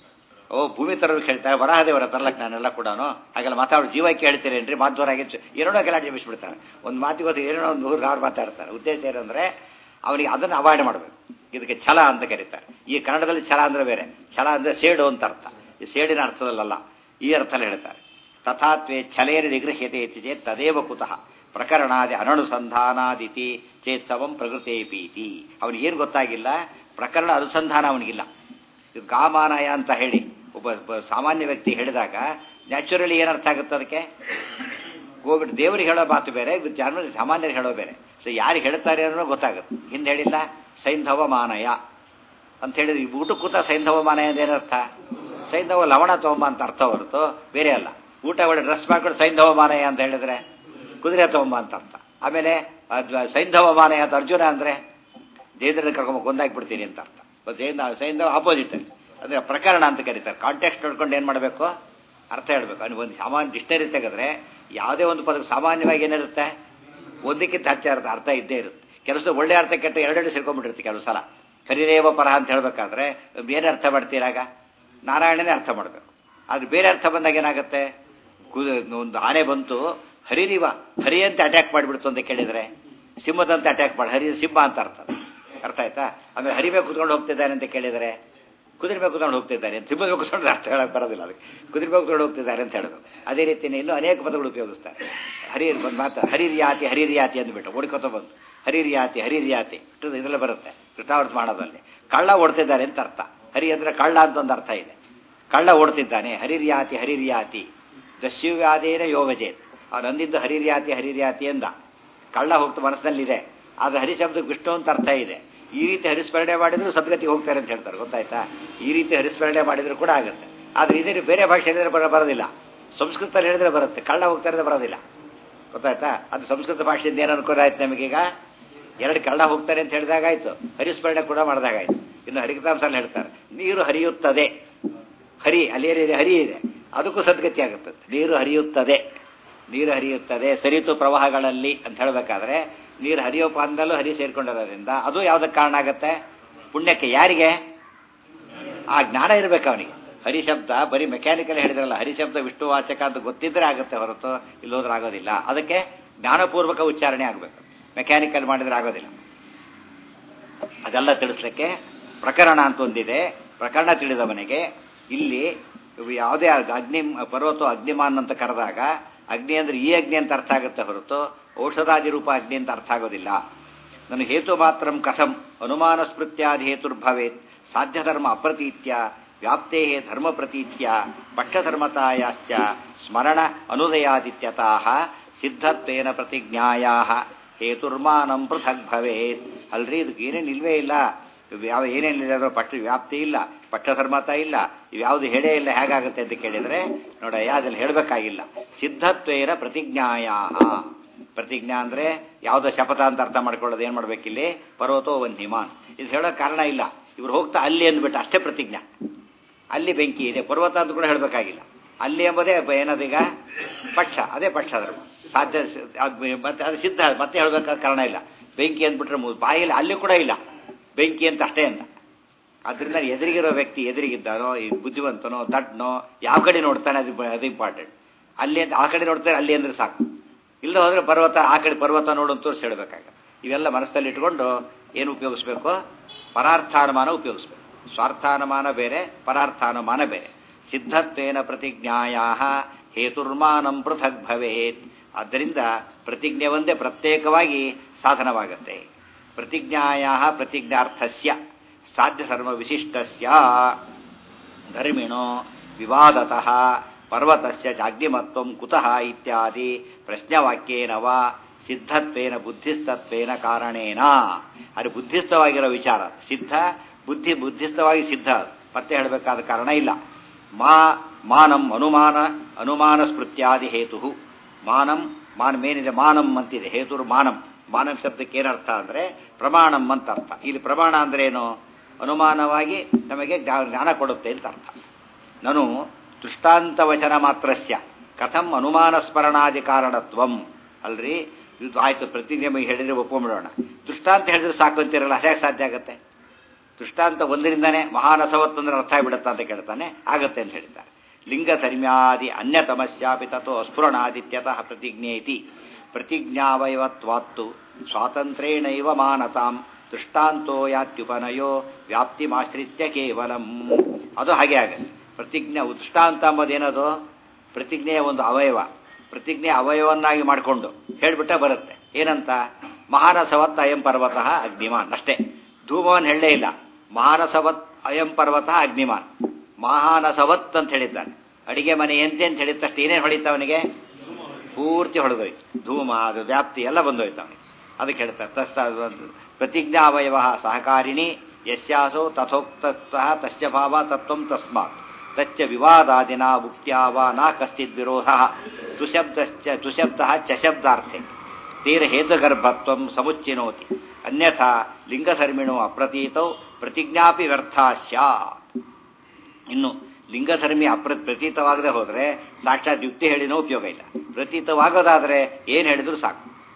ಓ ಭೂಮಿ ತರಬೇಕು ಹೇಳ್ತಾರೆ ವರಹದೇವರ ತರ್ಲಕ್ಕೆ ನಾನೆಲ್ಲ ಕೂಡ ಹಾಗೆಲ್ಲ ಮಾತಾಡೋ ಜೀವಕ್ಕೆ ಹೇಳ್ತೀರೇನ್ರಿ ಮಾತುವರಾಗಿ ಏನೋ ಗಲಾಟೆ ಜಮಿಸ್ಬಿಡ್ತಾರೆ ಒಂದು ಮಾತಿಗೆ ಗೊತ್ತು ಏನೋ ಒಂದು ನೂರು ಆರು ಮಾತಾಡ್ತಾರೆ ಉದ್ದೇಶ ಏನಂದ್ರೆ ಅವನಿಗೆ ಅದನ್ನು ಅವಾಯ್ಡ್ ಮಾಡಬೇಕು ಇದಕ್ಕೆ ಛಲ ಅಂತ ಕರೀತಾರೆ ಈ ಕನ್ನಡದಲ್ಲಿ ಛಲ ಅಂದ್ರೆ ಬೇರೆ ಛಲ ಅಂದ್ರೆ ಸೇಡು ಅಂತ ಅರ್ಥ ಈ ಸೇಡಿನ ಅರ್ಥದಲ್ಲಲ್ಲ ಈ ಅರ್ಥದಲ್ಲಿ ಹೇಳ್ತಾರೆ ತಥಾತ್ವೇ ಛಲೇರಿ ನಿಗೃಹ್ಯತೆ ಇತಿ ಚೇತ್ ತದೇವ ಕುತಃ ಪ್ರಕರಣಾದಿ ಅನನುಸಂಧಾನಾದಿತಿ ಚೇತ್ಸವಂ ಪ್ರಕೃತೇ ಪೀತಿ ಅವನಿಗೇನು ಗೊತ್ತಾಗಿಲ್ಲ ಪ್ರಕರಣ ಅನುಸಂಧಾನ ಅವನಿಗಿಲ್ಲ ಇದು ಗಾಮಾನಯ ಅಂತ ಹೇಳಿ ಒಬ್ಬ ಸಾಮಾನ್ಯ ವ್ಯಕ್ತಿ ಹೇಳಿದಾಗ ನ್ಯಾಚುರಲಿ ಏನರ್ಥ ಆಗುತ್ತೆ ಅದಕ್ಕೆ ಹೋಗ್ಬಿಟ್ಟು ದೇವರಿಗೆ ಹೇಳೋ ಮಾತು ಬೇರೆ ಜನ ಸಾಮಾನ್ಯರಿಗೆ ಹೇಳೋ ಬೇರೆ ಸೊ ಯಾರಿಗೆ ಹೇಳ್ತಾರೆ ಅನ್ನೋ ಗೊತ್ತಾಗುತ್ತೆ ಹಿಂದೆ ಹೇಳಿಲ್ಲ ಸೈಂಧವ ಮಾನಯ ಅಂತ ಹೇಳಿದ್ರೆ ಊಟ ಕೂತ ಸೈಂಧವ ಮಾನಯ ಏನರ್ಥ ಸೈಂಧವ ಲವಣ ತಗೊಂಬ ಅಂತ ಅರ್ಥ ಹೊರತು ಬೇರೆ ಅಲ್ಲ ಊಟ ಒಳ್ಳೆ ಡ್ರೆಸ್ ಮಾಡ್ಕೊಂಡು ಸೈಂಧವ ಮಾನಯ ಅಂತ ಹೇಳಿದ್ರೆ ಕುದುರೆ ತಗೊಂಬ ಅಂತ ಅರ್ಥ ಆಮೇಲೆ ಸೈಂಧವ ಮಾನಯ ಅಂತ ಅರ್ಜುನ ಅಂದ್ರೆ ಜೈಂದ್ರ ಕರ್ಕೊಂಬ ಕೊಂದಾಕ್ಬಿಡ್ತೀನಿ ಅಂತ ಅರ್ಥ ಜೈನ ಸೈಂಧವ ಆಪೋಸಿಟ್ ಅಂದ್ರೆ ಪ್ರಕರಣ ಅಂತ ಕರೀತಾರೆ ಕಾಂಟೆಕ್ಸ್ಟ್ ನೋಡ್ಕೊಂಡು ಏನು ಮಾಡಬೇಕು ಅರ್ಥ ಹೇಳ್ಬೇಕು ಅವ್ನಿಗೆ ಒಂದು ಸಾಮಾನ್ಯ ಡಿಕ್ಷನರಿ ತೆಗೆದ್ರೆ ಯಾವುದೇ ಒಂದು ಪದಕ್ಕೆ ಸಾಮಾನ್ಯವಾಗಿ ಏನಿರುತ್ತೆ ಒಂದಕ್ಕಿಂತ ಹೆಚ್ಚು ಅರ್ಥ ಅರ್ಥ ಇದ್ದೇ ಇರುತ್ತೆ ಕೆಲಸ ಒಳ್ಳೆ ಅರ್ಥ ಕೆಟ್ಟ ಎರಡೆರಡು ಸೇರ್ಕೊಂಡ್ಬಿಟ್ಟಿರುತ್ತೆ ಕೆಲವು ಸಲ ಹರಿರೇವ ಪರ ಅಂತ ಹೇಳ್ಬೇಕಾದ್ರೆ ಬೇರೆ ಅರ್ಥ ಮಾಡ್ತೀರಾಗ ನಾರಾಯಣನೇ ಅರ್ಥ ಮಾಡಬೇಕು ಆದ್ರೆ ಬೇರೆ ಅರ್ಥ ಬಂದಾಗ ಏನಾಗುತ್ತೆ ಕುದು ಒಂದು ಆನೆ ಬಂತು ಹರಿರಿವ ಹರಿ ಅಂತ ಅಟ್ಯಾಕ್ ಮಾಡಿಬಿಡ್ತು ಅಂತ ಕೇಳಿದ್ರೆ ಸಿಂಹದಂತೆ ಅಟ್ಯಾಕ್ ಮಾಡಿ ಹರಿ ಸಿಂಹ ಅಂತ ಅರ್ಥ ಅರ್ಥ ಆಯ್ತಾ ಆಮೇಲೆ ಹರಿಬೇಕು ಕುತ್ಕೊಂಡು ಹೋಗ್ತಿದ್ದಾನೆ ಅಂತ ಕೇಳಿದರೆ ಕುದುರೆ ಮೇಲೆ ಕುತ್ಕೊಂಡು ಹೋಗ್ತಿದ್ದಾನೆ ಸಿಂಹದ ಮೇಲೆ ಕುತ್ಕೊಂಡು ಅರ್ಥ ಹೇಳಕ್ ಬರೋದಿಲ್ಲ ಅದಕ್ಕೆ ಕುದುರೆ ಮೇಲೆ ಕುತ್ಕೊಂಡು ಹೋಗ್ತಿದ್ದಾರೆ ಅಂತ ಹೇಳೋದು ಅದೇ ರೀತಿಯೇ ಇನ್ನೂ ಅನೇಕ ಪದಗಳು ಉಪಯೋಗಿಸ್ತಾರೆ ಹರಿಯರ್ ಬಂದು ಮಾತು ಹರಿರ್ಯಾತಿ ಹರಿರ್ಯಾತಿ ಅಂದ್ಬಿಟ್ಟು ಓಡ್ಕೊತ ಬಂತು ಹರಿರ್ಯಾತಿ ಹರಿರ್ಯಾತಿ ಇಷ್ಟು ಇದೆಲ್ಲ ಬರುತ್ತೆ ಕೃತಾವರ್ತ ಮಾಡೋದಲ್ಲಿ ಕಳ್ಳ ಓಡ್ತಿದ್ದಾರೆ ಅಂತ ಅರ್ಥ ಹರಿ ಅಂದ್ರೆ ಕಳ್ಳ ಅಂತ ಒಂದು ಅರ್ಥ ಇದೆ ಕಳ್ಳ ಓಡ್ತಿದ್ದಾನೆ ಹರಿರ್ಯಾತಿ ಹರಿರ್ಯಾತಿ ದಸ್ಯುವ್ಯಾದೇನ ಯೋಗಜೇತ್ ಅವ್ನು ಅಂದಿದ್ದು ಹರಿರ್ಯಾತಿ ಹರಿರ್ಯಾತಿ ಎಂದ ಕಳ್ಳ ಹೋಗ್ತಾ ಮನಸ್ಸಿನಲ್ಲಿದೆ ಆದರೆ ಹರಿಶಬ್ದಕ್ಕೆ ವಿಷ್ಣು ಅಂತ ಅರ್ಥ ಇದೆ ಈ ರೀತಿ ಹರಿಸ್ಮರಣೆ ಮಾಡಿದ್ರು ಸದ್ಗತಿಗೆ ಹೋಗ್ತಾರೆ ಅಂತ ಹೇಳ್ತಾರೆ ಗೊತ್ತಾಯ್ತಾ ಈ ರೀತಿ ಹರಿಸ್ಮರಣೆ ಮಾಡಿದ್ರು ಕೂಡ ಆಗುತ್ತೆ ಆದರೆ ಇದೇ ಬೇರೆ ಭಾಷೆ ಹೇಳಿದ್ರೆ ಬರ ಬರೋದಿಲ್ಲ ಸಂಸ್ಕೃತದಲ್ಲಿ ಹೇಳಿದ್ರೆ ಬರುತ್ತೆ ಕಳ್ಳ ಹೋಗ್ತಾರೆ ಬರೋದಿಲ್ಲ ಗೊತ್ತಾಯ್ತಾ ಅದು ಸಂಸ್ಕೃತ ಭಾಷೆಯಿಂದ ಏನು ಅನುಕೂಲ ಆಯ್ತು ನಮಗೀಗ ಎರಡು ಕಳ್ಳ ಹೋಗ್ತಾರೆ ಅಂತ ಹೇಳಿದಾಗ ಆಯ್ತು ಹರಿಸ್ಮರಣೆ ಕೂಡ ಮಾಡಿದಾಗಾಯ್ತು ಇನ್ನು ಹರಿಕತಾಂಸಲ್ಲಿ ಹೇಳ್ತಾರೆ ನೀರು ಹರಿಯುತ್ತದೆ ಹರಿ ಅಲ್ಲೇನಿದೆ ಹರಿ ಇದೆ ಅದಕ್ಕೂ ಸದ್ಗತಿ ಆಗುತ್ತದೆ ನೀರು ಹರಿಯುತ್ತದೆ ನೀರು ಹರಿಯುತ್ತದೆ ಸರಿತು ಪ್ರವಾಹಗಳಲ್ಲಿ ಅಂತ ಹೇಳಬೇಕಾದ್ರೆ ನೀರು ಹರಿಯೋ ಪಾನದಲ್ಲೂ ಹರಿ ಸೇರ್ಕೊಂಡಿರೋದ್ರಿಂದ ಅದು ಯಾವುದಕ್ಕೆ ಕಾರಣ ಆಗುತ್ತೆ ಪುಣ್ಯಕ್ಕೆ ಯಾರಿಗೆ ಆ ಜ್ಞಾನ ಇರಬೇಕು ಅವನಿಗೆ ಹರಿಶಬ್ದ ಬರೀ ಮೆಕ್ಯಾನಿಕಲ್ ಹೇಳಿದ್ರಲ್ಲ ಹರಿಶಬ್ದ ವಿಷ್ಣುವಾಚಕ ಅಂತ ಗೊತ್ತಿದ್ರೆ ಆಗುತ್ತೆ ಹೊರತು ಇಲ್ಲೋದ್ರೆ ಆಗೋದಿಲ್ಲ ಅದಕ್ಕೆ ಜ್ಞಾನಪೂರ್ವಕ ಉಚ್ಚಾರಣೆ ಆಗಬೇಕು ಮೆಕ್ಯಾನಿಕಲ್ ಮಾಡಿದ್ರೆ ಆಗೋದಿಲ್ಲ ಅದೆಲ್ಲ ತಿಳಿಸ್ಲಿಕ್ಕೆ ಪ್ರಕರಣ ಅಂತ ಒಂದಿದೆ ಪ್ರಕರಣ ತಿಳಿದವನಿಗೆ ಇಲ್ಲಿ ಯಾವುದೇ ಅಗ್ನಿ ಪರ್ವತ ಅಗ್ನಿಮಾನ್ ಅಂತ ಕರೆದಾಗ ಅಗ್ನಿ ಅಂದ್ರೆ ಈ ಅಗ್ನಿ ಅಂತ ಅರ್ಥ ಆಗುತ್ತೆ ಹೊರತು ಔಷಧಾದಿ ರೂಪ ಅಗ್ನಿ ಅಂತ ಅರ್ಥ ಆಗೋದಿಲ್ಲ ನನಗೆ ಹೇತು ಮಾತ್ರ ಕಥಂ ಅನುಮಾನ ಸ್ಮೃತ್ಯಾದಿ ಹೇತುರ್ಭವೇತ್ ಸಾಧ್ಯ ಧರ್ಮ ಅಪ್ರತೀತ್ಯ ವ್ಯಾಪ್ತೇ ಧರ್ಮ ಪ್ರತೀತ್ಯ ಪಕ್ಷಧರ್ಮತಾಯಾಶ್ಚ ಸ್ಮರಣ ಅನುದಯಾದಿತ್ಯತಾ ಸಿದ್ಧತ್ವೇನ ಪ್ರತಿಜ್ಞಾಯಾ ಹೇತುರ್ಮಾನಂ ಪೃಥಕ್ ಭವೇತ್ ಅಲ್ರಿ ಇದಕ್ಕೆ ಏನೇನು ಇಲ್ವೇ ಇಲ್ಲ ಯಾವ ಏನೇನಿಲ್ಲ ಅದರ ಪಕ್ಷ ವ್ಯಾಪ್ತಿ ಇಲ್ಲ ಪಕ್ಷಧರ್ಮತ ಇಲ್ಲ ಇವ್ಯಾವುದು ಹೇಳೇ ಇಲ್ಲ ಹೇಗಾಗುತ್ತೆ ಅಂತ ಕೇಳಿದರೆ ನೋಡ ಯಾವ್ದಲ್ಲಿ ಹೇಳಬೇಕಾಗಿಲ್ಲ ಸಿದ್ಧತ್ವೇನ ಪ್ರತಿಜ್ಞಾಯ ಪ್ರತಿಜ್ಞಾ ಅಂದರೆ ಯಾವುದೋ ಶಪಥ ಅಂತ ಅರ್ಥ ಮಾಡ್ಕೊಳ್ಳೋದು ಏನು ಮಾಡ್ಬೇಕಿಲ್ಲಿ ಪರ್ವತೋ ಒಂದು ಹಿಮಾನ್ ಇದು ಹೇಳೋ ಕಾರಣ ಇಲ್ಲ ಇವ್ರು ಹೋಗ್ತಾ ಅಲ್ಲಿ ಅಂದ್ಬಿಟ್ಟು ಅಷ್ಟೇ ಪ್ರತಿಜ್ಞಾ ಅಲ್ಲಿ ಬೆಂಕಿ ಇದೆ ಪರ್ವತ ಅಂತ ಕೂಡ ಹೇಳಬೇಕಾಗಿಲ್ಲ ಅಲ್ಲಿ ಎಂಬುದೇ ಏನದೀಗ ಪಕ್ಷ ಅದೇ ಪಕ್ಷ ಧರ್ಮ ಸಾಧ್ಯ ಮತ್ತೆ ಅದು ಸಿದ್ಧ ಮತ್ತೆ ಹೇಳಬೇಕಾದ ಕಾರಣ ಇಲ್ಲ ಬೆಂಕಿ ಅಂದ್ಬಿಟ್ರೆ ಬಾಯಲ್ಲಿ ಅಲ್ಲಿ ಕೂಡ ಇಲ್ಲ ಬೆಂಕಿ ಅಂತ ಅಷ್ಟೇ ಅಂತ ಅದರಿಂದ ಎದುರಿಗಿರೋ ವ್ಯಕ್ತಿ ಎದುರಿಗಿದ್ದಾನೋ ಈ ಬುದ್ಧಿವಂತನೋ ದಡ್ನೋ ಯಾವ ಕಡೆ ನೋಡ್ತಾನೆ ಅದು ಅದು ಇಂಪಾರ್ಟೆಂಟ್ ಅಲ್ಲಿ ಅಂತ ಆ ಕಡೆ ನೋಡ್ತಾರೆ ಅಲ್ಲಿ ಅಂದ್ರೆ ಸಾಕು ಇಲ್ಲ ಹೋದ್ರೆ ಪರ್ವತ ಆ ಕಡೆ ಪರ್ವತ ನೋಡು ಅಂತ ತೋರಿಸಿ ಹೇಳಬೇಕಾಗ ಇವೆಲ್ಲ ಮನಸ್ಸಲ್ಲಿ ಇಟ್ಕೊಂಡು ಏನು ಉಪಯೋಗಿಸ್ಬೇಕು ಪರಾರ್ಥಾನುಮಾನ ಉಪಯೋಗಿಸ್ಬೇಕು ಸ್ವಾರ್ಥಾನುಮಾನ ಬೇರೆ ಪರಾರ್ಥಾನುಮಾನ ಬೇರೆ ಸಿದ್ಧತ್ವೇನ ಪ್ರತಿಜ್ಞಾಯ ಹೇತುರ್ಮಾನಂ ಪೃಥಕ್ ಭವೇತ್ ಆದ್ದರಿಂದ ಪ್ರತಿಜ್ಞೆ ಒಂದೇ ಪ್ರತ್ಯೇಕವಾಗಿ ಸಾಧನವಾಗತ್ತೆ ಪ್ರತಿಜ್ಞಾಯ ಪ್ರತಿಜ್ಞಾರ್ಥಸ್ಯ ಸಾಧ್ಯ ಸರ್ವ ವಿಶಿಷ್ಟಸ್ಯ ಧರ್ಮಿಣೋ ವಿವಾದತಃ ಪರ್ವತಸ್ಯ ಜಾಗ್ನಿಮತ್ವಂ ಕುತಃ ಇತ್ಯಾದಿ ಪ್ರಶ್ನವಾಕ್ಯೇನ ವಾ ಸಿದ್ಧತ್ವೇನ ಬುದ್ಧಿಸ್ತತ್ವೇನ ಕಾರಣೇನ ಅದು ಬುದ್ಧಿಸ್ತವಾಗಿರೋ ವಿಚಾರ ಸಿದ್ಧ ಬುದ್ಧಿ ಬುದ್ಧಿಸ್ತವಾಗಿ ಸಿದ್ಧ ಮತ್ತೆ ಹೇಳಬೇಕಾದ ಕಾರಣ ಇಲ್ಲ ಮಾ ಮಾನಂ ಅನುಮಾನ ಅನುಮಾನ ಸ್ಮೃತ್ಯಾದಿ ಹೇತು ಮಾನಂ ಮಾನ ಮೇನಿದೆ ಮಾನಂ ಅಂತಿದೆ ಹೇತುರು ಮಾನಂ ಮಾನವ ಶಬ್ದಕ್ಕೆ ಏನರ್ಥ ಅಂದರೆ ಪ್ರಮಾಣಂ ಅಂತ ಅರ್ಥ ಇಲ್ಲಿ ಪ್ರಮಾಣ ಅಂದ್ರೆ ಏನು ಅನುಮಾನವಾಗಿ ನಮಗೆ ಜ್ಞಾನ ಕೊಡುತ್ತೆ ಅಂತ ಅರ್ಥ ನಾನು ದೃಷ್ಟಾಂತ ವಚನ ಮಾತ್ರಸ್ಯ ಕಥಂ ಅನುಮಾನ ಸ್ಮರಣಾದಿ ಕಾರಣತ್ವಂ ಅಲ್ರಿ ಇದು ಆಯ್ತು ಪ್ರತಿಜ್ಞೆ ಹೇಳಿದ್ರೆ ಒಪ್ಕೊಂಡ್ಬಿಡೋಣ ದೃಷ್ಟಾಂತ ಹೇಳಿದ್ರೆ ಸಾಕು ಅಂತಿರಲ್ಲ ಹೇಗೆ ಸಾಧ್ಯ ಆಗುತ್ತೆ ದೃಷ್ಟಾಂತ ಒಂದರಿಂದನೇ ಮಹಾನಸವತ್ ಅಂದ್ರೆ ಅರ್ಥ ಆಗಿಬಿಡುತ್ತಾ ಅಂತ ಕೇಳ್ತಾನೆ ಆಗತ್ತೆ ಅಂತ ಹೇಳ್ತಾರೆ ಲಿಂಗ ಧರ್ಮ್ಯಾದಿ ಅನ್ಯತಮಸ್ಯಾಪಿ ತಥೋ ಅಸ್ಫುರಣಾದಿತ್ಯತಃ ಪ್ರತಿಜ್ಞೆ ಇತಿ ಪ್ರತಿಜ್ಞಾವಯವತ್ವಾತ್ತು ಸ್ವಾತಂತ್ರ್ಯೇಣೈವ ಮಾನತಾಂ ದೃಷ್ಟಾಂತೋ ಯಾತ್ಯುಪನಯೋ ವ್ಯಾಪ್ತಿಮಾಶ್ರಿತ್ಯ ಕೇವಲಂ ಅದು ಹಾಗೆ ಆಗುತ್ತೆ ಪ್ರತಿಜ್ಞೆ ದೃಷ್ಟಾಂತ ಅಂಬೋದೇನದು ಪ್ರತಿಜ್ಞೆಯ ಒಂದು ಅವಯವ ಪ್ರತಿಜ್ಞೆ ಅವಯವನ್ನಾಗಿ ಮಾಡಿಕೊಂಡು ಹೇಳ್ಬಿಟ್ಟ ಬರುತ್ತೆ ಏನಂತ ಮಹಾನಸವತ್ ಅಯಂ ಪರ್ವತಃ ಅಗ್ನಿಮಾನ್ ಅಷ್ಟೇ ಧೂಮವನ್ ಹೇಳಲೇ ಇಲ್ಲ ಮಹಾನಸವತ್ ಅಯಂ ಪರ್ವತಃ ಅಗ್ನಿಮಾನ್ ಮಹಾನಸವತ್ ಅಂತ ಹೇಳಿದ್ದಾನೆ ಅಡಿಗೆ ಮನೆ ಎಂತೆ ಅಂತ ಹೇಳಿದ ತಕ್ಷಣ ಏನೇನು ಹೊಳಿತ ಅವನಿಗೆ ಪೂರ್ತಿ ಹೊಡೆದೋಯ್ತು ಧೂಮ ಅದು ವ್ಯಾಪ್ತಿ ಎಲ್ಲ ಬಂದೋಯ್ತು ಅವನಿಗೆ ಅದಕ್ಕೆ ಹೇಳ್ತಾರೆ ತಸ್ತ ಪ್ರತಿಜ್ಞಾ ಅವಯವ ಸಹಕಾರಿಣಿ ಯಸ್ಯಾಸೋ ತಥೋಕ್ತಃ ತಸ್ಯ ಭಾವ ತತ್ವಂ ತಸ್ಮಾತ್ ತಚ್ಚ ವಿವಾದಾದಿನ ಉಕ್ತ್ಯಾವ ನ ಕಶ್ಚಿದ್ ವಿರೋಧ ತುಶಬ್ದಶ್ಚ ತುಶಬ್ದ ಚಶಬ್ದಾರ್ಥೆ ತೀರ ಹೇತುಗರ್ಭತ್ವಂ ಸಮುಚ್ಚಿನೋತಿ ಅನ್ಯಥಾ ಲಿಂಗಧರ್ಮಿಣೋ ಅಪ್ರತೀತೌ ಪ್ರತಿಜ್ಞಾಪಿ ವ್ಯರ್ಥ ಸ್ಯಾತ್ ಇನ್ನು ಲಿಂಗಧರ್ಮಿ ಅಪ್ರ ಪ್ರತೀತವಾಗದೆ ಹೋದರೆ ಸಾಕ್ಷಾತ್ ಯುಕ್ತಿ ಹೇಳಿನೋ ಉಪಯೋಗ ಇಲ್ಲ ಪ್ರತೀತವಾಗೋದಾದರೆ ಏನು ಹೇಳಿದ್ರು ಸಾಕು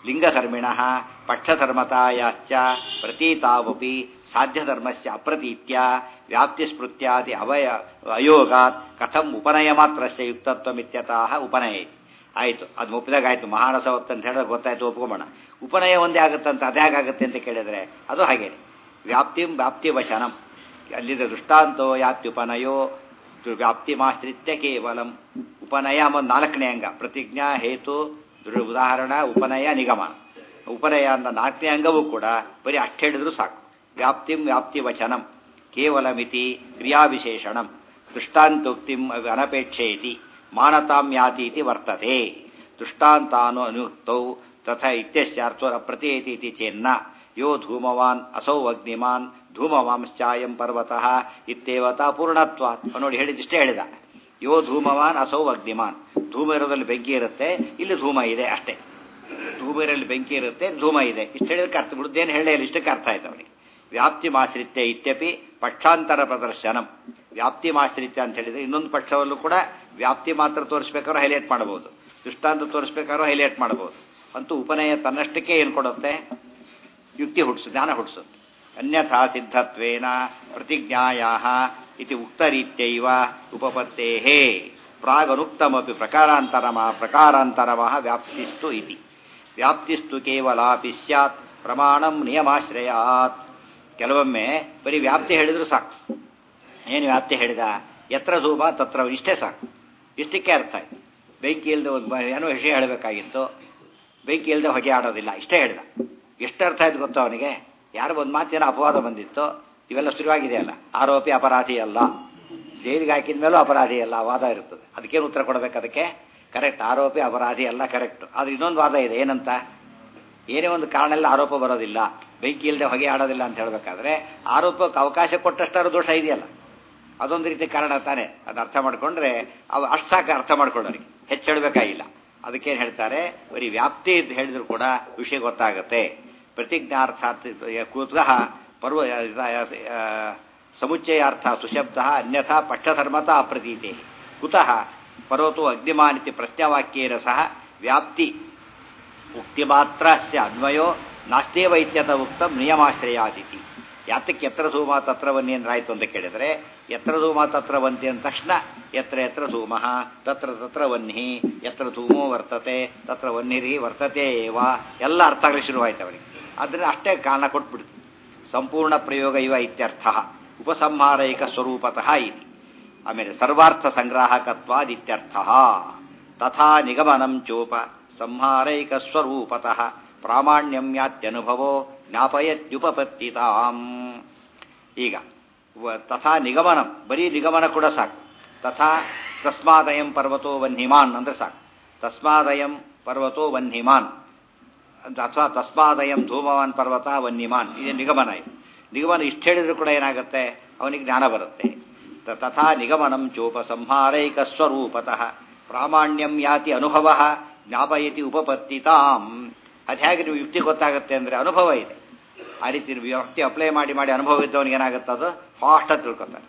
ಲಿಂಗಧರ್ಮಿಣ ಪಕ್ಷಧರ್ಮತಾಯಾಶ್ಚ ಪ್ರತೀತಾವಪಿ ಸಾಧ್ಯಧರ್ಮಸ್ಯ ಅಪ್ರತೀತ್ಯ ವ್ಯಾಪ್ತಿಸ್ಮೃತ್ಯಾದಿ ಅವಯ ಅಯೋಗಾತ್ ಕಥಂ ಉಪನಯ ಮಾತ್ರಸ್ಯ ಯುಕ್ತತ್ವಮಿತ್ಯತಃ ಉಪನಯ ಆಯಿತು ಅದು ಒಪ್ಪಿದಾಗ ಆಯಿತು ಮಹಾರಸವತ್ತು ಅಂತ ಹೇಳಿದ್ರೆ ಗೊತ್ತಾಯ್ತು ಒಪ್ಕೊಂಬೋಣ ಉಪನಯ ಒಂದೇ ಆಗುತ್ತಂತ ಅದೇ ಹೇಗಾಗುತ್ತೆ ಅಂತ ಕೇಳಿದರೆ ಅದು ಹಾಗೇನೆ ವ್ಯಾಪ್ತಿಂ ವ್ಯಾಪ್ತಿ ವಶನಂ ಅಲ್ಲಿದೆ ದೃಷ್ಟಾಂತೋ ಯಾತ್ಯುಪನಯೋ ವ್ಯಾಪ್ತಿಮಾಶ್ರಿತ್ಯ ಕೇವಲಂ ಉಪನಯ ಒಂದು ನಾಲ್ಕನೇ ಅಂಗ ಪ್ರತಿಜ್ಞಾ ಹೇತು ದೃ- ಉದಾಹರಣ ಉಪನಯ ನಿಗಮ ಉಪನಯ ಅನ್ನೋ ನಾಲ್ಕನೇ ಅಂಗವೂ ಕೂಡ ಬರೀ ಅಷ್ಟು ಹೇಳಿದ್ರು ಸಾಕು ವ್ಯಾಪ್ತಿಂ ವ್ಯಾಪ್ತಿ ವಚನಂ ಕೇವಲಮಿತಿ ಕ್ರಿಯಾವಿಶೇಷಣಂ ದೃಷ್ಟಾಂತೋಕ್ತಿಂ ಅನಪೇಕ್ಷೇತಿ ಮಾನತಾಂ ಯಾತಿ ಇತಿ ವರ್ತತೆ ದೃಷ್ಟಾಂತಾನು ಅನುಕ್ತೌ ತಥಾ ಇತ್ಯಸ್ಯಾರ್ಥೋ ಪ್ರತೀಯತಿ ಇತಿ ಚೇನ್ನ ಯೋ ಧೂಮವಾನ್ ಅಸೌ ಅಗ್ನಿಮಾನ್ ಧೂಮವಾಂಶ್ಚಾಯಂ ಪರ್ವತಃ ಇತ್ಯೇವತಾ ಪೂರ್ಣತ್ವಾತ್ ಅವ್ನು ನೋಡಿ ಹೇಳಿದಿಷ್ಟೇ ಹೇಳಿದ ಯೋ ಧೂಮವಾನ್ ಅಸೌ ಅಗ್ನಿಮಾನ್ ಧೂಮ ಇರೋದ್ರಲ್ಲಿ ಬೆಂಕಿ ಇರುತ್ತೆ ಇಲ್ಲಿ ಧೂಮ ಇದೆ ಅಷ್ಟೇ ಧೂಮ ಇರೋದ್ರಲ್ಲಿ ಬೆಂಕಿ ಇರುತ್ತೆ ಧೂಮ ಇದೆ ಇಷ್ಟು ಹೇಳಿದಕ್ಕೆ ಅರ್ಥ ಬಿಡುತ್ತೇನು ಹೇಳೇ ಇಲ್ಲ ಇಷ್ಟಕ್ಕೆ ಅರ್ಥ ಆಯ್ತು ಅವನಿಗೆ ವ್ಯಾಪ್ತಿ ಮಾಶ್ರಿತ್ಯ ಇತ್ಯಪಿ ಪಕ್ಷಾಂತರ ಪ್ರದರ್ಶನಂ ವ್ಯಾಪ್ತಿ ಮಾಶ್ರಿತ್ಯ ಅಂತ ಹೇಳಿದ್ರೆ ಇನ್ನೊಂದು ಪಕ್ಷವಲ್ಲೂ ಕೂಡ ವ್ಯಾಪ್ತಿ ಮಾತ್ರ ತೋರಿಸ್ಬೇಕಾದ್ರೂ ಹೈಲೈಟ್ ಮಾಡಬಹುದು ದೃಷ್ಟಾಂತ ತೋರಿಸ್ಬೇಕಾದ್ರೂ ಹೈಲೈಟ್ ಮಾಡಬಹುದು ಅಂತೂ ಉಪನಯ ತನ್ನಷ್ಟಕ್ಕೆ ಏನು ಕೊಡುತ್ತೆ ಯುಕ್ತಿ ಹುಟ್ಟಿಸು ಜ್ಞಾನ ಹುಟ್ಟಿಸುತ್ತೆ ಅನ್ಯಥಾ ಸಿದ್ಧತ್ವೇನ ಪ್ರತಿಜ್ಞಾಯಾ ಇತಿ ಉಕ್ತರೀತ್ಯೈವ ಉಪಪತ್ತೇಹೇ ಪ್ರಾಗನುಕ್ತಮಪಿ ಪ್ರಕಾರಾಂತರಮ ಪ್ರಕಾರಾಂತರಮಃ ವ್ಯಾಪ್ತಿಸ್ತು ಇತಿ ವ್ಯಾಪ್ತಿಸ್ತು ಕೇವಲಾಪಿ ಸ್ಯಾತ್ ಪ್ರಮಾಣಂ ನಿಯಮಾಶ್ರಯಾತ್ ಕೆಲವೊಮ್ಮೆ ಬರೀ ವ್ಯಾಪ್ತಿ ಹೇಳಿದ್ರು ಸಾಕು ಏನು ವ್ಯಾಪ್ತಿ ಹೇಳಿದ ಎತ್ರ ಧೂಪ ತತ್ರ ಇಷ್ಟೇ ಸಾಕು ಇಷ್ಟಕ್ಕೆ ಅರ್ಥ ಆಯ್ತು ಬೆಂಕಿ ಇಲ್ಲದೆ ಒಂದು ಬ- ಏನೋ ವಿಷಯ ಹೇಳಬೇಕಾಗಿತ್ತು ಬೆಂಕಿ ಇಲ್ಲದೆ ಹೊಗೆ ಆಡೋದಿಲ್ಲ ಇಷ್ಟೇ ಹೇಳಿದ ಎಷ್ಟು ಅರ್ಥ ಆಯ್ತು ಗೊತ್ತೋ ಅವನಿಗೆ ಯಾರೋ ಒಂದು ಮಾತೇನೋ ಅಪವಾದ ಬಂದಿತ್ತು ಇವೆಲ್ಲ ಶುರುವಾಗಿದೆಯಲ್ಲ ಆರೋಪಿ ಅಪರಾಧಿ ಅಲ್ಲ ಜೈಲಿಗೆ ಹಾಕಿದ ಮೇಲೂ ಅಪರಾಧಿ ಅಲ್ಲ ವಾದ ಇರ್ತದೆ ಅದಕ್ಕೇನು ಉತ್ತರ ಕೊಡಬೇಕು ಅದಕ್ಕೆ ಕರೆಕ್ಟ್ ಆರೋಪಿ ಅಪರಾಧಿ ಅಲ್ಲ ಕರೆಕ್ಟ್ ಆದ್ರೆ ಇನ್ನೊಂದು ವಾದ ಇದೆ ಏನಂತ ಏನೇ ಒಂದು ಕಾರಣ ಎಲ್ಲ ಆರೋಪ ಬರೋದಿಲ್ಲ ಬೆಂಕಿ ಇಲ್ಲದೆ ಹೊಗೆ ಆಡೋದಿಲ್ಲ ಅಂತ ಹೇಳಬೇಕಾದ್ರೆ ಆರೋಪಕ್ಕೆ ಅವಕಾಶ ಕೊಟ್ಟಷ್ಟಾರು ದೋಷ ಇದೆಯಲ್ಲ ಅದೊಂದು ರೀತಿ ಕಾರಣ ತಾನೆ ಅದು ಅರ್ಥ ಮಾಡ್ಕೊಂಡ್ರೆ ಅವು ಅಷ್ಟು ಸಾಕು ಅರ್ಥ ಮಾಡ್ಕೊಳ್ಳೋರಿಗೆ ಹೆಚ್ಚು ಹೇಳಬೇಕಾಗಿಲ್ಲ ಅದಕ್ಕೇನು ಹೇಳ್ತಾರೆ ಬರೀ ವ್ಯಾಪ್ತಿ ಅಂತ ಹೇಳಿದ್ರು ಕೂಡ ವಿಷಯ ಗೊತ್ತಾಗುತ್ತೆ ಪ್ರತಿಜ್ಞಾರ್ಥಾತ್ ಕುತಃ ಪರ್ವ ಆ, ಸಮುಚ್ಚಯಾರ್ಥ ಸುಶಬ್ದ ಅನ್ಯಥಾ ಪಕ್ಷಧರ್ಮತ ಅಪ್ರತೀತೆ ಕುತಃ ಪರ್ವತೋ ಅಗ್ನಿಮಾನಿತಿ ಪ್ರಶ್ನವಾಕ್ಯೇನ ಸಹ ವ್ಯಾಪ್ತಿ ಉಕ್ತಿ ಮಾತ್ರ ಅನ್ವಯೋ ನಾಸ್ತೇವ ಇತ್ಯತ ಉಕ್ತಂ ನಿಯಮಾಶ್ರಯಾದಿತಿ ಯಾತಕ್ಕೆ ಎತ್ತರ ಧೂಮ ತತ್ರ ವನ್ನಿ ಅಂದ್ರಾಯ್ತು ಅಂತ ಕೇಳಿದ್ರೆ ಎತ್ತರ ಧೂಮ ತತ್ರ ವಂತಿ ಅಂದ ತಕ್ಷಣ ಎತ್ರ ಎತ್ರ ಧೂಮ ತತ್ರ ತತ್ರ ವನ್ನಿ ಎತ್ರ ಧೂಮೋ ವರ್ತತೆ ತತ್ರ ವನ್ನಿರಿ ವರ್ತತೆ ಏವ ಎಲ್ಲ ಅರ್ಥ ಆಗಲಿ ಶುರುವಾಯ್ತು ಅವನಿಗೆ ಅದರಿಂದ ಅಷ್ಟೇ ಕಾರಣ ಕೊಟ್ಬಿಡ್ತು ಸಂಪೂರ್ಣ ಪ್ರಯೋಗ ಇವ ಇತ್ಯರ್ಥ ಉಪಸಂಹಾರೈಕ ಸ್ವರೂಪತಃ ಇತಿ ಆಮೇಲೆ ಸರ್ವಾರ್ಥ ಸಂಗ್ರಾಹಕತ್ವಾದಿತ್ಯರ್ಥ ತಥಾ ನಿಗಮನಂ ಚೋಪ ಸಂಹಾರೈಕ ಸ್ವರೂಪತಃ ಪ್ರಾಮಾಣ್ಯಂ ಯಾತ್ಯನುಭವೋ ಜ್ಞಾಪಯತ್ಯುಪಪತ್ತಿತಾಂ ಈಗ ವ- ತಥಾ ನಿಗಮನಂ ಬರೀ ನಿಗಮನ ಕೂಡ ಸಾಕು ತಥಾ ತಸ್ಮಾದಯಂ ಪರ್ವತೋ ವನ್ಹಿಮಾನ್ ಅಂದ್ರೆ ಸಾಕು ತಸ್ಮಾದಯಂ ಪರ್ವತೋ ವನ್ಹಿಮಾನ್ ಅಂತ ಅಥವಾ ತಸ್ಮಾದಯಂ ಧೂಮವಾನ್ ಪರ್ವತ ವನ್ಯಮಾನ್ ಇದು ನಿಗಮನ ಇದು ನಿಗಮನ ಇಷ್ಟು ಹೇಳಿದ್ರು ಕೂಡ ಏನಾಗುತ್ತೆ ಅವನಿಗೆ ಜ್ಞಾನ ಬರುತ್ತೆ ತ- ತಥಾ ನಿಗಮನಂ ಚೋಪ ಸಂಹಾರೈಕ ಸ್ವರೂಪತಃ ಪ್ರಾಮಾಣ್ಯಂ ಯಾತಿ ಅನುಭವ ಜ್ಞಾಪಯತಿ ಉಪಪತ್ತಿತಾಂ ಅದು ಹೇಗೆ ನೀವು ಯುಕ್ತಿ ಗೊತ್ತಾಗುತ್ತೆ ಅಂದರೆ ಅನುಭವ ಇದೆ ಆ ರೀತಿ ನೀವು ವ್ಯಕ್ತಿ ಅಪ್ಲೈ ಮಾಡಿ ಮಾಡಿ ಅನುಭವ ಇದ್ದವನಿಗೆ ಏನಾಗುತ್ತೆ ಅದು ಫಾಸ್ಟಾಗಿ ತಿಳ್ಕೊತಾನೆ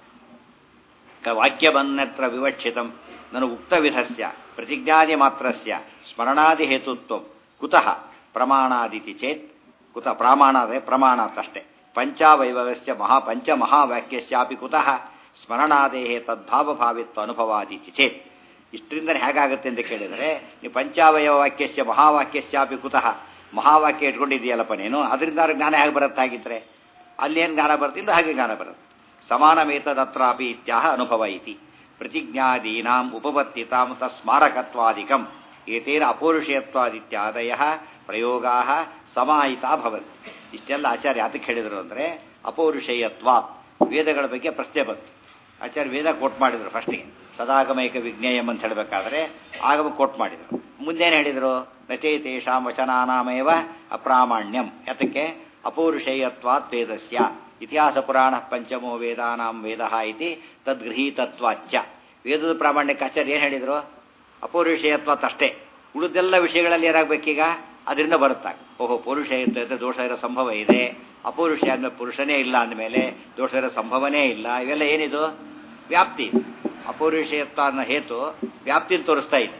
ಕ- ವಾಕ್ಯಮನ್ಯತ್ರ ವಿವಕ್ಷಿತಂ ನನು ಉಕ್ತವಿಧಸ್ಯ ಪ್ರತಿಜ್ಞಾದಿ ಮಾತ್ರಸ್ಯ ಸ್ಮರಣಾದಿ ಹೇತುತ್ವ ಕುತಃ ಪ್ರಮಾಣಾದಿತಿ ಚೇತ್ ಕುತ ಪ್ರಾಮಾಣಾದೇ ಪ್ರಮಾಣಾತ್ ಅಷ್ಟೇ ಪಂಚಾವೈಭವಸ್ಯ ಮಹಾ ಪಂಚ ಮಹಾವಾಕ್ಯಸ್ಯಾಪಿ ಕುತಃ ಸ್ಮರಣಾದೇಹೇ ತದ್ಭಾವಭಾವಿತ್ವ ಅನುಭವಾದಿತಿ ಚೇತ್ ಇಷ್ಟರಿಂದ ಹೇಗಾಗುತ್ತೆ ಅಂತ ಕೇಳಿದರೆ ನೀವು ಪಂಚಾವಯವ ವಾಕ್ಯಸ್ಯ ಮಹಾವಾಕ್ಯಸ್ಯಾಪಿ ಕುತಃ ಮಹಾವಾಕ್ಯ ಇಟ್ಕೊಂಡಿದೆಯಲ್ಲಪ್ಪ ನೀನು ಅದರಿಂದ ಅವ್ರಿಗೆ ಜ್ಞಾನ ಹೇಗೆ ಬರುತ್ತೆ ಹಾಗಿದ್ರೆ ಅಲ್ಲೇನು ಜ್ಞಾನ ಬರುತ್ತೆ ಇಲ್ಲೂ ಹಾಗೆ ಜ್ಞಾನ ಬರುತ್ತೆ ಸಮಾನಮೇತದತ್ರಾಪಿ ಇತ್ಯಾಹ ಅನುಭವ ಇತಿ ಪ್ರತಿಜ್ಞಾದೀನಾಂ ಉಪಪತ್ತಿತಾಂ ತಸ್ಮಾರಕತ್ವಾದಿಕಂ ಏತೇನ ಅಪೌರುಷೇಯತ್ವಾದಿತ್ಯಾದಯ ಪ್ರಯೋಗಾ ಸಮಾಹಿತಾ ಭವಂತಿ ಇಷ್ಟೆಲ್ಲ ಆಚಾರ್ಯ ಯಾತಕ್ಕೆ ಹೇಳಿದರು ಅಂದರೆ ಅಪೌರುಷೇಯತ್ವ ವೇದಗಳ ಬಗ್ಗೆ ಪ್ರಶ್ನೆ ಬಂತು ಆಚಾರ್ಯ ವೇದ ಕೋಟ್ ಮಾಡಿದರು ಫಸ್ಟಿಗೆ ಸದಾಗಮೈಕ ವಿಜ್ಞೇಯಂ ಅಂತ ಹೇಳಬೇಕಾದ್ರೆ ಆಗಮ ಕೋಟ್ ಮಾಡಿದರು ಮುಂದೇನು ಹೇಳಿದರು ನಚೇತೇಷಾಂ ವಚನಾನಾಮೇವ ಅಪ್ರಾಮಾಣ್ಯಂ ಯಾತಕ್ಕೆ ಅಪೌರುಷೇಯತ್ವಾತ್ ವೇದಸ್ಯ ಇತಿಹಾಸ ಪುರಾಣ ಪಂಚಮೋ ವೇದಾನಾಂ ವೇದ ಇತಿ ತದ್ಗೃಹೀತತ್ವಾಚ್ಚ ವೇದದ ಪ್ರಾಮಾಣ್ಯಕ್ಕೆ ಆಚಾರ್ಯ ಏನು ಹೇಳಿದರು ಅಪೌರುಷೇಯತ್ವಾತ್ ಅಷ್ಟೇ ಉಳಿದೆಲ್ಲ ವಿಷಯಗಳಲ್ಲಿ ಏನಾಗಬೇಕೀಗ ಅದರಿಂದ ಬರುತ್ತಾಗ ಓಹೋ ಪೌರುಷೇಯತ್ವ ಇದ್ದರೆ ದೋಷ ಇರೋ ಸಂಭವ ಇದೆ ಅಪೌರುಷ ಆದ್ಮೇಲೆ ಪುರುಷನೇ ಇಲ್ಲ ಅಂದಮೇಲೆ ದೋಷ ಇರೋ ಸಂಭವನೇ ಇಲ್ಲ ಇವೆಲ್ಲ ಏನಿದು ವ್ಯಾಪ್ತಿ ಅಪೌರುಷೇಯತ್ವ ಅನ್ನೋ ಹೇತು ವ್ಯಾಪ್ತಿನ ತೋರಿಸ್ತಾ ಇದೆ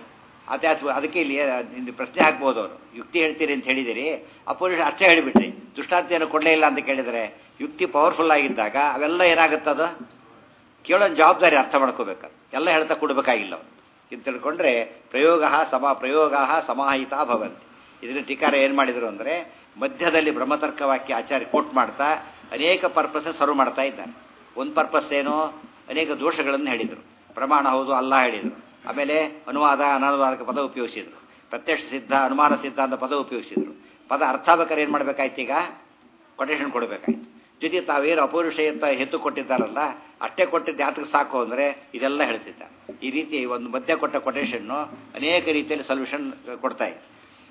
ಅದೇ ಅಥವಾ ಅದಕ್ಕೆ ಇಲ್ಲಿ ಇಲ್ಲಿ ಪ್ರಶ್ನೆ ಹಾಕ್ಬೋದು ಅವರು ಯುಕ್ತಿ ಹೇಳ್ತೀರಿ ಅಂತ ಹೇಳಿದಿರಿ ಅಪೋಸಿಟ್ ಅಷ್ಟೇ ಹೇಳಿಬಿಟ್ರಿ ದೃಷ್ಟಾಂತಿಯನ್ನು ಕೊಡಲೇ ಇಲ್ಲ ಅಂತ ಕೇಳಿದರೆ ಯುಕ್ತಿ ಪವರ್ಫುಲ್ ಆಗಿದ್ದಾಗ ಅವೆಲ್ಲ ಏನಾಗುತ್ತದ ಕೇಳೋ ಜವಾಬ್ದಾರಿ ಅರ್ಥ ಮಾಡ್ಕೋಬೇಕು ಎಲ್ಲ ಹೇಳ್ತಾ ಕೊಡಬೇಕಾಗಿಲ್ಲ ಅವರು ಇದು ತಿಳ್ಕೊಂಡ್ರೆ ಪ್ರಯೋಗ ಸಮ ಪ್ರಯೋಗ ಸಮಾಹಿತ ಭವಂತಿ ಇದನ್ನ ಟೀಕಾರ ಏನು ಮಾಡಿದರು ಅಂದರೆ ಮಧ್ಯದಲ್ಲಿ ಬ್ರಹ್ಮತರ್ಕ ವಾಕ್ಯ ಆಚಾರ್ಯ ಕೋಟ್ ಮಾಡ್ತಾ ಅನೇಕ ಪರ್ಪಸ್ ಸರ್ವ್ ಮಾಡ್ತಾ ಇದ್ದಾರೆ ಒಂದು ಪರ್ಪಸ್ ಏನು ಅನೇಕ ದೋಷಗಳನ್ನು ಹೇಳಿದರು ಪ್ರಮಾಣ ಹೌದು ಅಲ್ಲ ಹೇಳಿದರು ಆಮೇಲೆ ಅನುವಾದ ಅನನುವಾದಕ ಪದ ಉಪಯೋಗಿಸಿದ್ರು ಪ್ರತ್ಯಕ್ಷ ಸಿದ್ಧ ಅನುಮಾನ ಸಿದ್ಧ ಅಂತ ಪದ ಉಪಯೋಗಿಸಿದ್ರು ಪದ ಅರ್ಥ ಬೇಕಾದ್ರೆ ಏನು ಮಾಡಬೇಕಾಯ್ತು ಈಗ ಕೊಟೇಶನ್ ಕೊಡಬೇಕಾಯ್ತು ಜೊತೆ ತಾವೇನು ಅಪೌರುಷೆಯಂತ ಹೆತ್ತು ಕೊಟ್ಟಿದ್ದಾರಲ್ಲ ಅಷ್ಟೇ ಕೊಟ್ಟಿದ್ದು ಯಾತಕ್ಕೆ ಸಾಕು ಅಂದರೆ ಇದೆಲ್ಲ ಹೇಳ್ತಿದ್ದ ಈ ರೀತಿ ಒಂದು ಮಧ್ಯ ಕೊಟ್ಟ ಕೊಟೇಶನ್ನು ಅನೇಕ ರೀತಿಯಲ್ಲಿ ಸೊಲ್ಯೂಷನ್ ಕೊಡ್ತಾ ಇದೆ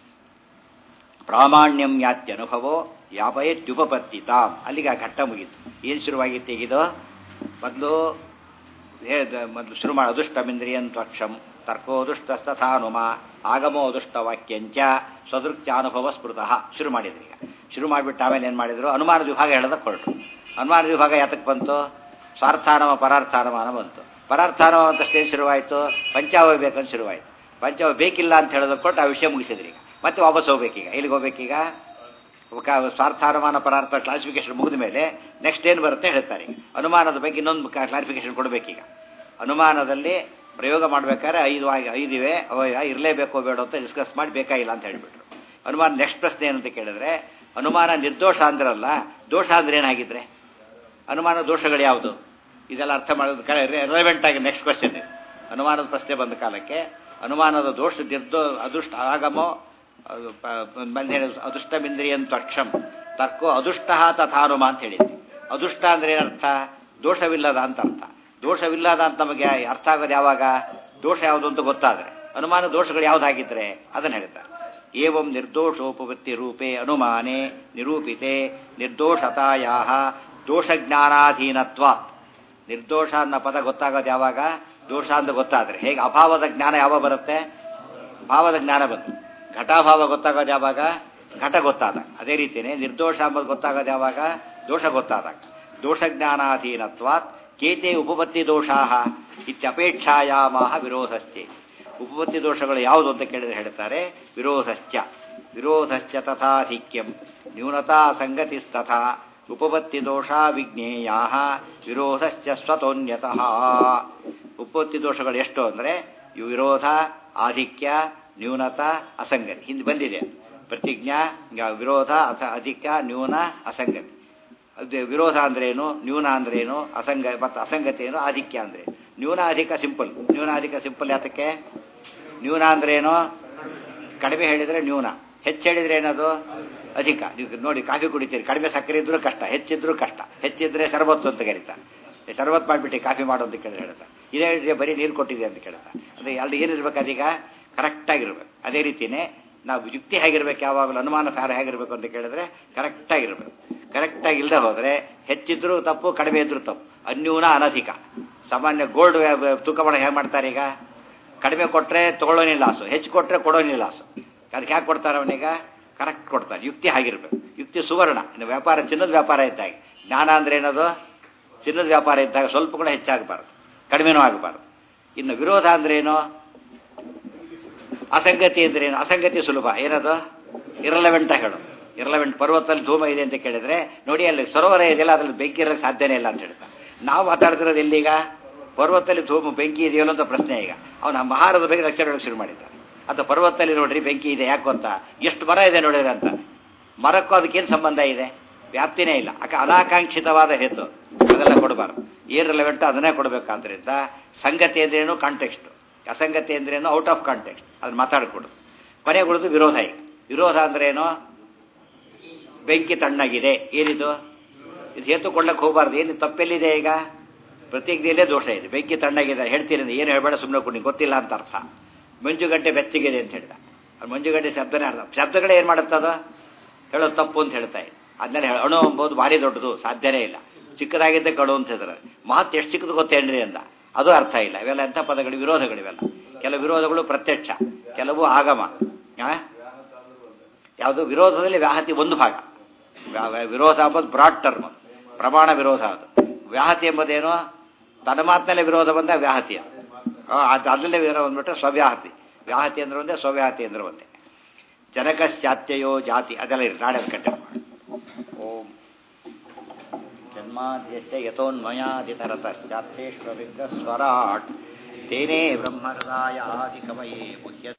ಪ್ರಾಮಾಣ್ಯಂ ಯಾತ್ಯನುಭವೋ ಯಾಪಯತ್ಯುಪಪತ್ತಿ ತಾಮ್ ಅಲ್ಲಿಗೆ ಆ ಘಟ್ಟ ಮುಗೀತು ಏನು ಶುರುವಾಗಿತ್ತು ಈಗಿದು ಮೊದಲು ಮೊದಲು ಶುರು ಮಾಡಿ ಅದುಷ್ಟಮಿಂದ್ರಿಯಂ ತ್ವಕ್ಷಂ ತರ್ಕೋದುಷ್ಟಸ್ತಥಾನುಮ ಆಗಮೋ ದುಷ್ಟ ವಾಕ್ಯಂಚ ಸ್ವದೃಕ್ತ್ಯಾನುಭವ ಸ್ಮೃತಃ ಶುರು ಮಾಡಿದ್ರು ಈಗ ಶುರು ಮಾಡಿಬಿಟ್ಟು ಆಮೇಲೆ ಏನು ಮಾಡಿದ್ರು ಅನುಮಾನ ವಿಭಾಗ ಹೇಳೋದಕ್ಕೆ ಹೊರಟು ಅನುಮಾನ ವಿಭಾಗ ಯಾತಕ್ಕೆ ಬಂತು ಸ್ವಾರ್ಥಾನಮ ಪರಾರ್ಥಾನಮಾನ ಬಂತು ಪರಾರ್ಥಾನಮ ಅಂತ ಸ್ಟೇಜ್ ಶುರುವಾಯಿತು ಪಂಚಾವ ಬೇಕಂತ ಶುರುವಾಯಿತು ಪಂಚಾವ ಬೇಕಿಲ್ಲ ಅಂತ ಹೇಳೋದಕ್ಕೆ ಕೊಟ್ಟು ಆ ವಿಷಯ ಮುಗಿಸಿದ್ರಿ ಈಗ ಮತ್ತೆ ವಾಪಸ್ ಹೋಗ್ಬೇಕೀಗ ಎಲ್ಲಿಗೆ ಹೋಗ್ಬೇಕೀಗ ಸ್ವಾರ್ಥಾನುಮಾನ ಪರಾರ್ಥ ಕ್ಲಾಸಿಫಿಕೇಶನ್ ಮುಗಿದ ಮೇಲೆ ನೆಕ್ಸ್ಟ್ ಏನು ಬರುತ್ತೆ ಹೇಳ್ತಾರೆ ಅನುಮಾನದ ಬಗ್ಗೆ ಇನ್ನೊಂದು ಕ್ಲಾರಿಫಿಕೇಶನ್ ಕೊಡಬೇಕೀಗ ಅನುಮಾನದಲ್ಲಿ ಪ್ರಯೋಗ ಮಾಡ್ಬೇಕಾದ್ರೆ ಐದು ಐದಿವೆ ಇರಲೇಬೇಕೋ ಬೇಡ ಅಂತ ಡಿಸ್ಕಸ್ ಮಾಡಿ ಬೇಕಾಗಿಲ್ಲ ಅಂತ ಹೇಳ್ಬಿಟ್ರು ಅನುಮಾನ ನೆಕ್ಸ್ಟ್ ಪ್ರಶ್ನೆ ಏನಂತ ಕೇಳಿದ್ರೆ ಅನುಮಾನ ನಿರ್ದೋಷ ಅಂದ್ರಲ್ಲ ದೋಷ ಅಂದ್ರೆ ಏನಾಗಿದ್ರೆ ಅನುಮಾನ ದೋಷಗಳು ಯಾವುದು ಇದೆಲ್ಲ ಅರ್ಥ ಮಾಡೋದು ರೆಲೆವೆಂಟ್ ಆಗಿ ನೆಕ್ಸ್ಟ್ ಕ್ವಶನ್ ಅನುಮಾನದ ಪ್ರಶ್ನೆ ಬಂದ ಕಾಲಕ್ಕೆ ಅನುಮಾನದ ದೋಷ ನಿರ್ದೋ ಅದೃಷ್ಟ ಆಗಮೋ ಅದೃಷ್ಟಮಿಂದ್ರಿಯನ್ ತ್ವಕ್ಷಂ ತರ್ಕೋ ಅದುಷ್ಟ ತಥಾನುಮ ಅಂತ ಹೇಳಿದ್ವಿ ಅದುಷ್ಟ ಅಂದ್ರೆ ಏನರ್ಥ ದೋಷವಿಲ್ಲದ ಅಂತ ಅರ್ಥ ದೋಷವಿಲ್ಲದ ಅಂತ ನಮಗೆ ಅರ್ಥ ಆಗೋದು ಯಾವಾಗ ದೋಷ ಯಾವುದು ಅಂತ ಗೊತ್ತಾದ್ರೆ ಅನುಮಾನ ದೋಷಗಳು ಯಾವುದಾಗಿದ್ರೆ ಅದನ್ನು ಹೇಳ್ತಾರೆ ಏವಂ ನಿರ್ದೋಷೋಪವೃತ್ತಿ ರೂಪೇ ಅನುಮಾನೆ ನಿರೂಪಿತೆ ನಿರ್ದೋಷತಾಯಾ ದೋಷಜ್ಞಾನಾಧೀನತ್ವ ನಿರ್ದೋಷ ಅನ್ನೋ ಪದ ಗೊತ್ತಾಗೋದು ಯಾವಾಗ ದೋಷ ಅಂತ ಗೊತ್ತಾದ್ರೆ ಹೇಗೆ ಅಭಾವದ ಜ್ಞಾನ ಯಾವಾಗ ಬರುತ್ತೆ ಭಾವದ ಜ್ಞಾನ ಬಂತು ಘಟಾಭಾವ ಗೊತ್ತಾಗೋದು ಯಾವಾಗ ಘಟ ಗೊತ್ತಾದಾಗ ಅದೇ ರೀತಿಯೇ ನಿರ್ದೋಷ ಅಂಬುದು ಗೊತ್ತಾಗೋದು ಯಾವಾಗ ದೋಷ ಗೊತ್ತಾದಾಗ ದೋಷಜ್ಞಾನಾಧೀನತ್ವಾತ್ ಕೇತೆ ಉಪಪತ್ತಿ ದೋಷಾ ಇತ್ಯಪೇಕ್ಷಾಯಾಮಾಹ ವಿರೋಧಶ್ಚೆ ಉಪಪತ್ತಿ ದೋಷಗಳು ಯಾವುದು ಅಂತ ಕೇಳಿದ್ರೆ ಹೇಳ್ತಾರೆ ವಿರೋಧಶ್ಚ ವಿರೋಧಶ್ಚ ತಥಾಧಿಕ್ಯಂ ನ್ಯೂನತಾ ಸಂಗತಿಸ್ತಥಾ ಉಪಪತ್ತಿ ದೋಷ ವಿಜ್ಞೇಯಾ ವಿರೋಧಶ್ಚ ಸ್ವತೋನ್ಯತಃ ಉಪಪತ್ತಿ ದೋಷಗಳು ಎಷ್ಟು ಅಂದರೆ ಇವು ವಿರೋಧ ಆಧಿಕ್ಯ ನ್ಯೂನತ ಅಸಂಗತಿ ಹಿಂದೆ ಬಂದಿದೆ ಪ್ರತಿಜ್ಞಾ ವಿರೋಧ ಅಥ ಅಧಿಕ್ಯ ನ್ಯೂನ ಅಸಂಗತಿ ಅದು ವಿರೋಧ ಅಂದ್ರೇನು ನ್ಯೂನ ಅಂದ್ರೇನು ಅಸಂಗ ಮತ್ತು ಅಸಂಗತಿ ಏನು ಆಧಿಕ್ಯ ಅಂದ್ರೆ ನ್ಯೂನ ಅಧಿಕ ಸಿಂಪಲ್ ನ್ಯೂನ ಅಧಿಕ ಸಿಂಪಲ್ ಯಾತಕ್ಕೆ ನ್ಯೂನ ಅಂದ್ರೇನು ಕಡಿಮೆ ಹೇಳಿದ್ರೆ ನ್ಯೂನ ಹೆಚ್ಚು ಹೇಳಿದ್ರೆ ಏನದು ಅಧಿಕ ನೀವು ನೋಡಿ ಕಾಫಿ ಕುಡಿತೀರಿ ಕಡಿಮೆ ಸಕ್ಕರೆ ಇದ್ರೂ ಕಷ್ಟ ಹೆಚ್ಚಿದ್ರೂ ಕಷ್ಟ ಹೆಚ್ಚಿದ್ರೆ ಶರಬತ್ತು ಅಂತ ಕರೀತಾ ಶರಬತ್ ಮಾಡಿಬಿಟ್ಟು ಕಾಫಿ ಮಾಡು ಅಂತ ಕೇಳಿದ್ರೆ ಹೇಳ್ತಾ ಇದೇ ಹೇಳಿದ್ರೆ ಬರೀ ನೀರು ಕೊಟ್ಟಿದೆ ಅಂತ ಕೇಳ್ತಾ ಅಂದರೆ ಅಲ್ಲಿ ಏನಿರ್ಬೇಕು ಅದೀಗ ಕರೆಕ್ಟಾಗಿರ್ಬೇಕು ಅದೇ ರೀತಿಯೇ ನಾವು ಯುಕ್ತಿ ಹೇಗಿರ್ಬೇಕು ಯಾವಾಗಲೂ ಅನುಮಾನ ಫ್ಯಾರ ಹೇಗಿರ್ಬೇಕು ಅಂತ ಕೇಳಿದ್ರೆ ಕರೆಕ್ಟಾಗಿರ್ಬೇಕು ಕರೆಕ್ಟಾಗಿ ಇಲ್ಲದೆ ಹೋದರೆ ಹೆಚ್ಚಿದ್ರೂ ತಪ್ಪು ಕಡಿಮೆ ಇದ್ರೂ ತಪ್ಪು ಅನ್ಯೂನ ಅನಧಿಕ ಸಾಮಾನ್ಯ ಗೋಲ್ಡ್ ತೂಕ ಮಾಡೋ ಹೇಗೆ ಮಾಡ್ತಾರೆ ಈಗ ಕಡಿಮೆ ಕೊಟ್ಟರೆ ತೊಗೊಳ್ಳೋನಿ ಲಾಸು ಹೆಚ್ಚು ಕೊಟ್ಟರೆ ಕೊಡೋನಿ ಲಾಸು ಅದಕ್ಕೆ ಯಾಕೆ ಕೊಡ್ತಾರೆ ಅವನೀಗ ಕರೆಕ್ಟ್ ಕೊಡ್ತಾರೆ ಯುಕ್ತಿ ಆಗಿರ್ಬೇಕು ಯುಕ್ತಿ ಸುವರ್ಣ ಇನ್ನು ವ್ಯಾಪಾರ ಚಿನ್ನದ ವ್ಯಾಪಾರ ಇದ್ದಾಗ ಜ್ಞಾನ ಅಂದ್ರೆ ಏನದು ಚಿನ್ನದ ವ್ಯಾಪಾರ ಇದ್ದಾಗ ಸ್ವಲ್ಪ ಕೂಡ ಹೆಚ್ಚಾಗಬಾರ್ದು ಕಡಿಮೆನೂ ಆಗಬಾರ್ದು ಇನ್ನು ವಿರೋಧ ಅಂದ್ರೇನು ಅಸಂಗತಿ ಅಂದ್ರೇನು ಅಸಂಗತಿ ಸುಲಭ ಏನದು ಇರಲವೆಂಟ್ ಹೇಳು ಇರಲವೆಂಟ್ ಪರ್ವತದಲ್ಲಿ ಧೂಮ ಇದೆ ಅಂತ ಕೇಳಿದ್ರೆ ನೋಡಿ ಅಲ್ಲಿ ಸರೋವರ ಇದೆಯಲ್ಲ ಅದ್ರಲ್ಲಿ ಬೆಂಕಿ ಇರೋಕ್ಕೆ ಸಾಧ್ಯನೇ ಇಲ್ಲ ಅಂತ ಹೇಳ್ತಾ ನಾವು ಮಾತಾಡ್ತಿರೋದು ಎಲ್ಲಿಗ ಪರ್ವತದಲ್ಲಿ ಧೂಮ ಬೆಂಕಿ ಇದೆಯೋ ಅಂತ ಪ್ರಶ್ನೆ ಈಗ ಅವನ ಮಹಾರದ ಬಗ್ಗೆ ಲಕ್ಷಣ ಹೇಳೋಕೆ ಶುರು ಮಾಡಿದ್ದ ಅಥವಾ ಪರ್ವತದಲ್ಲಿ ನೋಡ್ರಿ ಬೆಂಕಿ ಇದೆ ಯಾಕೆ ಗೊತ್ತಾ ಎಷ್ಟು ಮರ ಇದೆ ನೋಡಿದ್ರೆ ಅಂತ ಮರಕ್ಕೂ ಅದಕ್ಕೇನು ಸಂಬಂಧ ಇದೆ ವ್ಯಾಪ್ತಿನೇ ಇಲ್ಲ ಅಕ ಅನಾಕಾಂಕ್ಷಿತವಾದ ಹೇತು ಅದೆಲ್ಲ ಕೊಡಬಾರ್ದು ಏನು ರಿಲೆವೆಂಟ್ ಅದನ್ನೇ ಕೊಡಬೇಕಾದ್ರಿಂದ ಸಂಗತಿ ಅಂದ್ರೇನು ಕಾಂಟೆಕ್ಸ್ಟ್ ಅಸಂಗತಿ ಅಂದ್ರೇನು ಔಟ್ ಆಫ್ ಕಾಂಟೆಕ್ಸ್ಟ್ ಅದನ್ನ ಮಾತಾಡಿಕೊಡು ಕೊನೆಗೊಳ್ದು ವಿರೋಧ ಈಗ ವಿರೋಧ ಅಂದ್ರೇನು ಬೆಂಕಿ ತಣ್ಣಗಿದೆ ಏನಿದು ಇದು ಹೇತು ಕೊಳ್ಳಕ್ಕೆ ಹೋಗಬಾರ್ದು ಏನು ತಪ್ಪೆಲ್ಲಿದೆ ಈಗ ಪ್ರತಿಜ್ಞೆಯಲ್ಲೇ ದೋಷ ಇದೆ ಬೆಂಕಿ ತಣ್ಣಗಿದೆ ಹೇಳ್ತೀನಿ ಏನು ಹೇಳಬೇಡ ಸುಮ್ಮನೆ ಕೊಡಿ ಗೊತ್ತಿಲ್ಲ ಅಂತ ಅರ್ಥ ಮಂಜುಗಡ್ಡೆ ಬೆಚ್ಚಗಿದೆ ಅಂತ ಹೇಳಿದ ಅದು ಮಂಜುಗಡ್ಡೆ ಶಬ್ದನೇ ಅರ್ಥ ಶಬ್ದಗಳೇ ಏನು ಮಾಡುತ್ತದ ಹೇಳೋದು ತಪ್ಪು ಅಂತ ಹೇಳ್ತಾ ಇದೆ ಅದನ್ನೇ ಅಣು ಎಂಬುದು ಭಾರಿ ದೊಡ್ಡದು ಸಾಧ್ಯನೇ ಇಲ್ಲ ಚಿಕ್ಕದಾಗಿದ್ದೆ ಕಡು ಅಂತ ಹೇಳಿದ್ರೆ ಮಹತ್ ಎಷ್ಟು ಚಿಕ್ಕದು ಗೊತ್ತೇನ್ರಿ ಅಂದ ಅದು ಅರ್ಥ ಇಲ್ಲ ಇವೆಲ್ಲ ಎಂಥ ಪದಗಳು ವಿರೋಧಗಳಿವೆಲ್ಲ ಕೆಲವು ವಿರೋಧಗಳು ಪ್ರತ್ಯಕ್ಷ ಕೆಲವು ಆಗಮ ಯಾವುದು ವಿರೋಧದಲ್ಲಿ ವ್ಯಾಹತಿ ಒಂದು ಭಾಗ ವಿರೋಧ ಎಂಬುದು ಬ್ರಾಡ್ ಟರ್ಮ್ ಪ್ರಮಾಣ ವಿರೋಧ ಅದು ವ್ಯಾಹತಿ ಎಂಬುದೇನು ತನ್ನ ಮಾತಿನಲ್ಲೇ ವಿರೋಧ ಬಂದ ವ್ಯಾಹತಿ ಅದು ಅದರಲ್ಲೇ ವಿರೋಧ ಬಂದ್ಬಿಟ್ರೆ ಸ್ವವ್ಯಾಹತಿ ವ್ಯಾಹತಿ ಅಂದ್ರೆ ಒಂದೇ ಸ್ವವ್ಯಾಹತಿ ಅಂದ್ರೆ ಒಂದೇ ಜನಕಸ್ಯಾತ್ಯಯೋ ಜಾತಿ ಅದೆಲ್ಲ ಇರಿ ನಾಳೆ ಕಟ್ಟೆ ಓಂ ಜನ್ಮಾದ್ಯಸ್ಯ ಯಥೋನ್ಮಯಾದಿತರತಶ್ಚಾತ್ತೇಶ್ವವಿಘ್ನಸ್ವರಾಟ್ ತೇನೇ ಬ್ರಹ್ಮಹೃದಾಯಾದಿಕಮಯೇ ಮುಖ್ಯ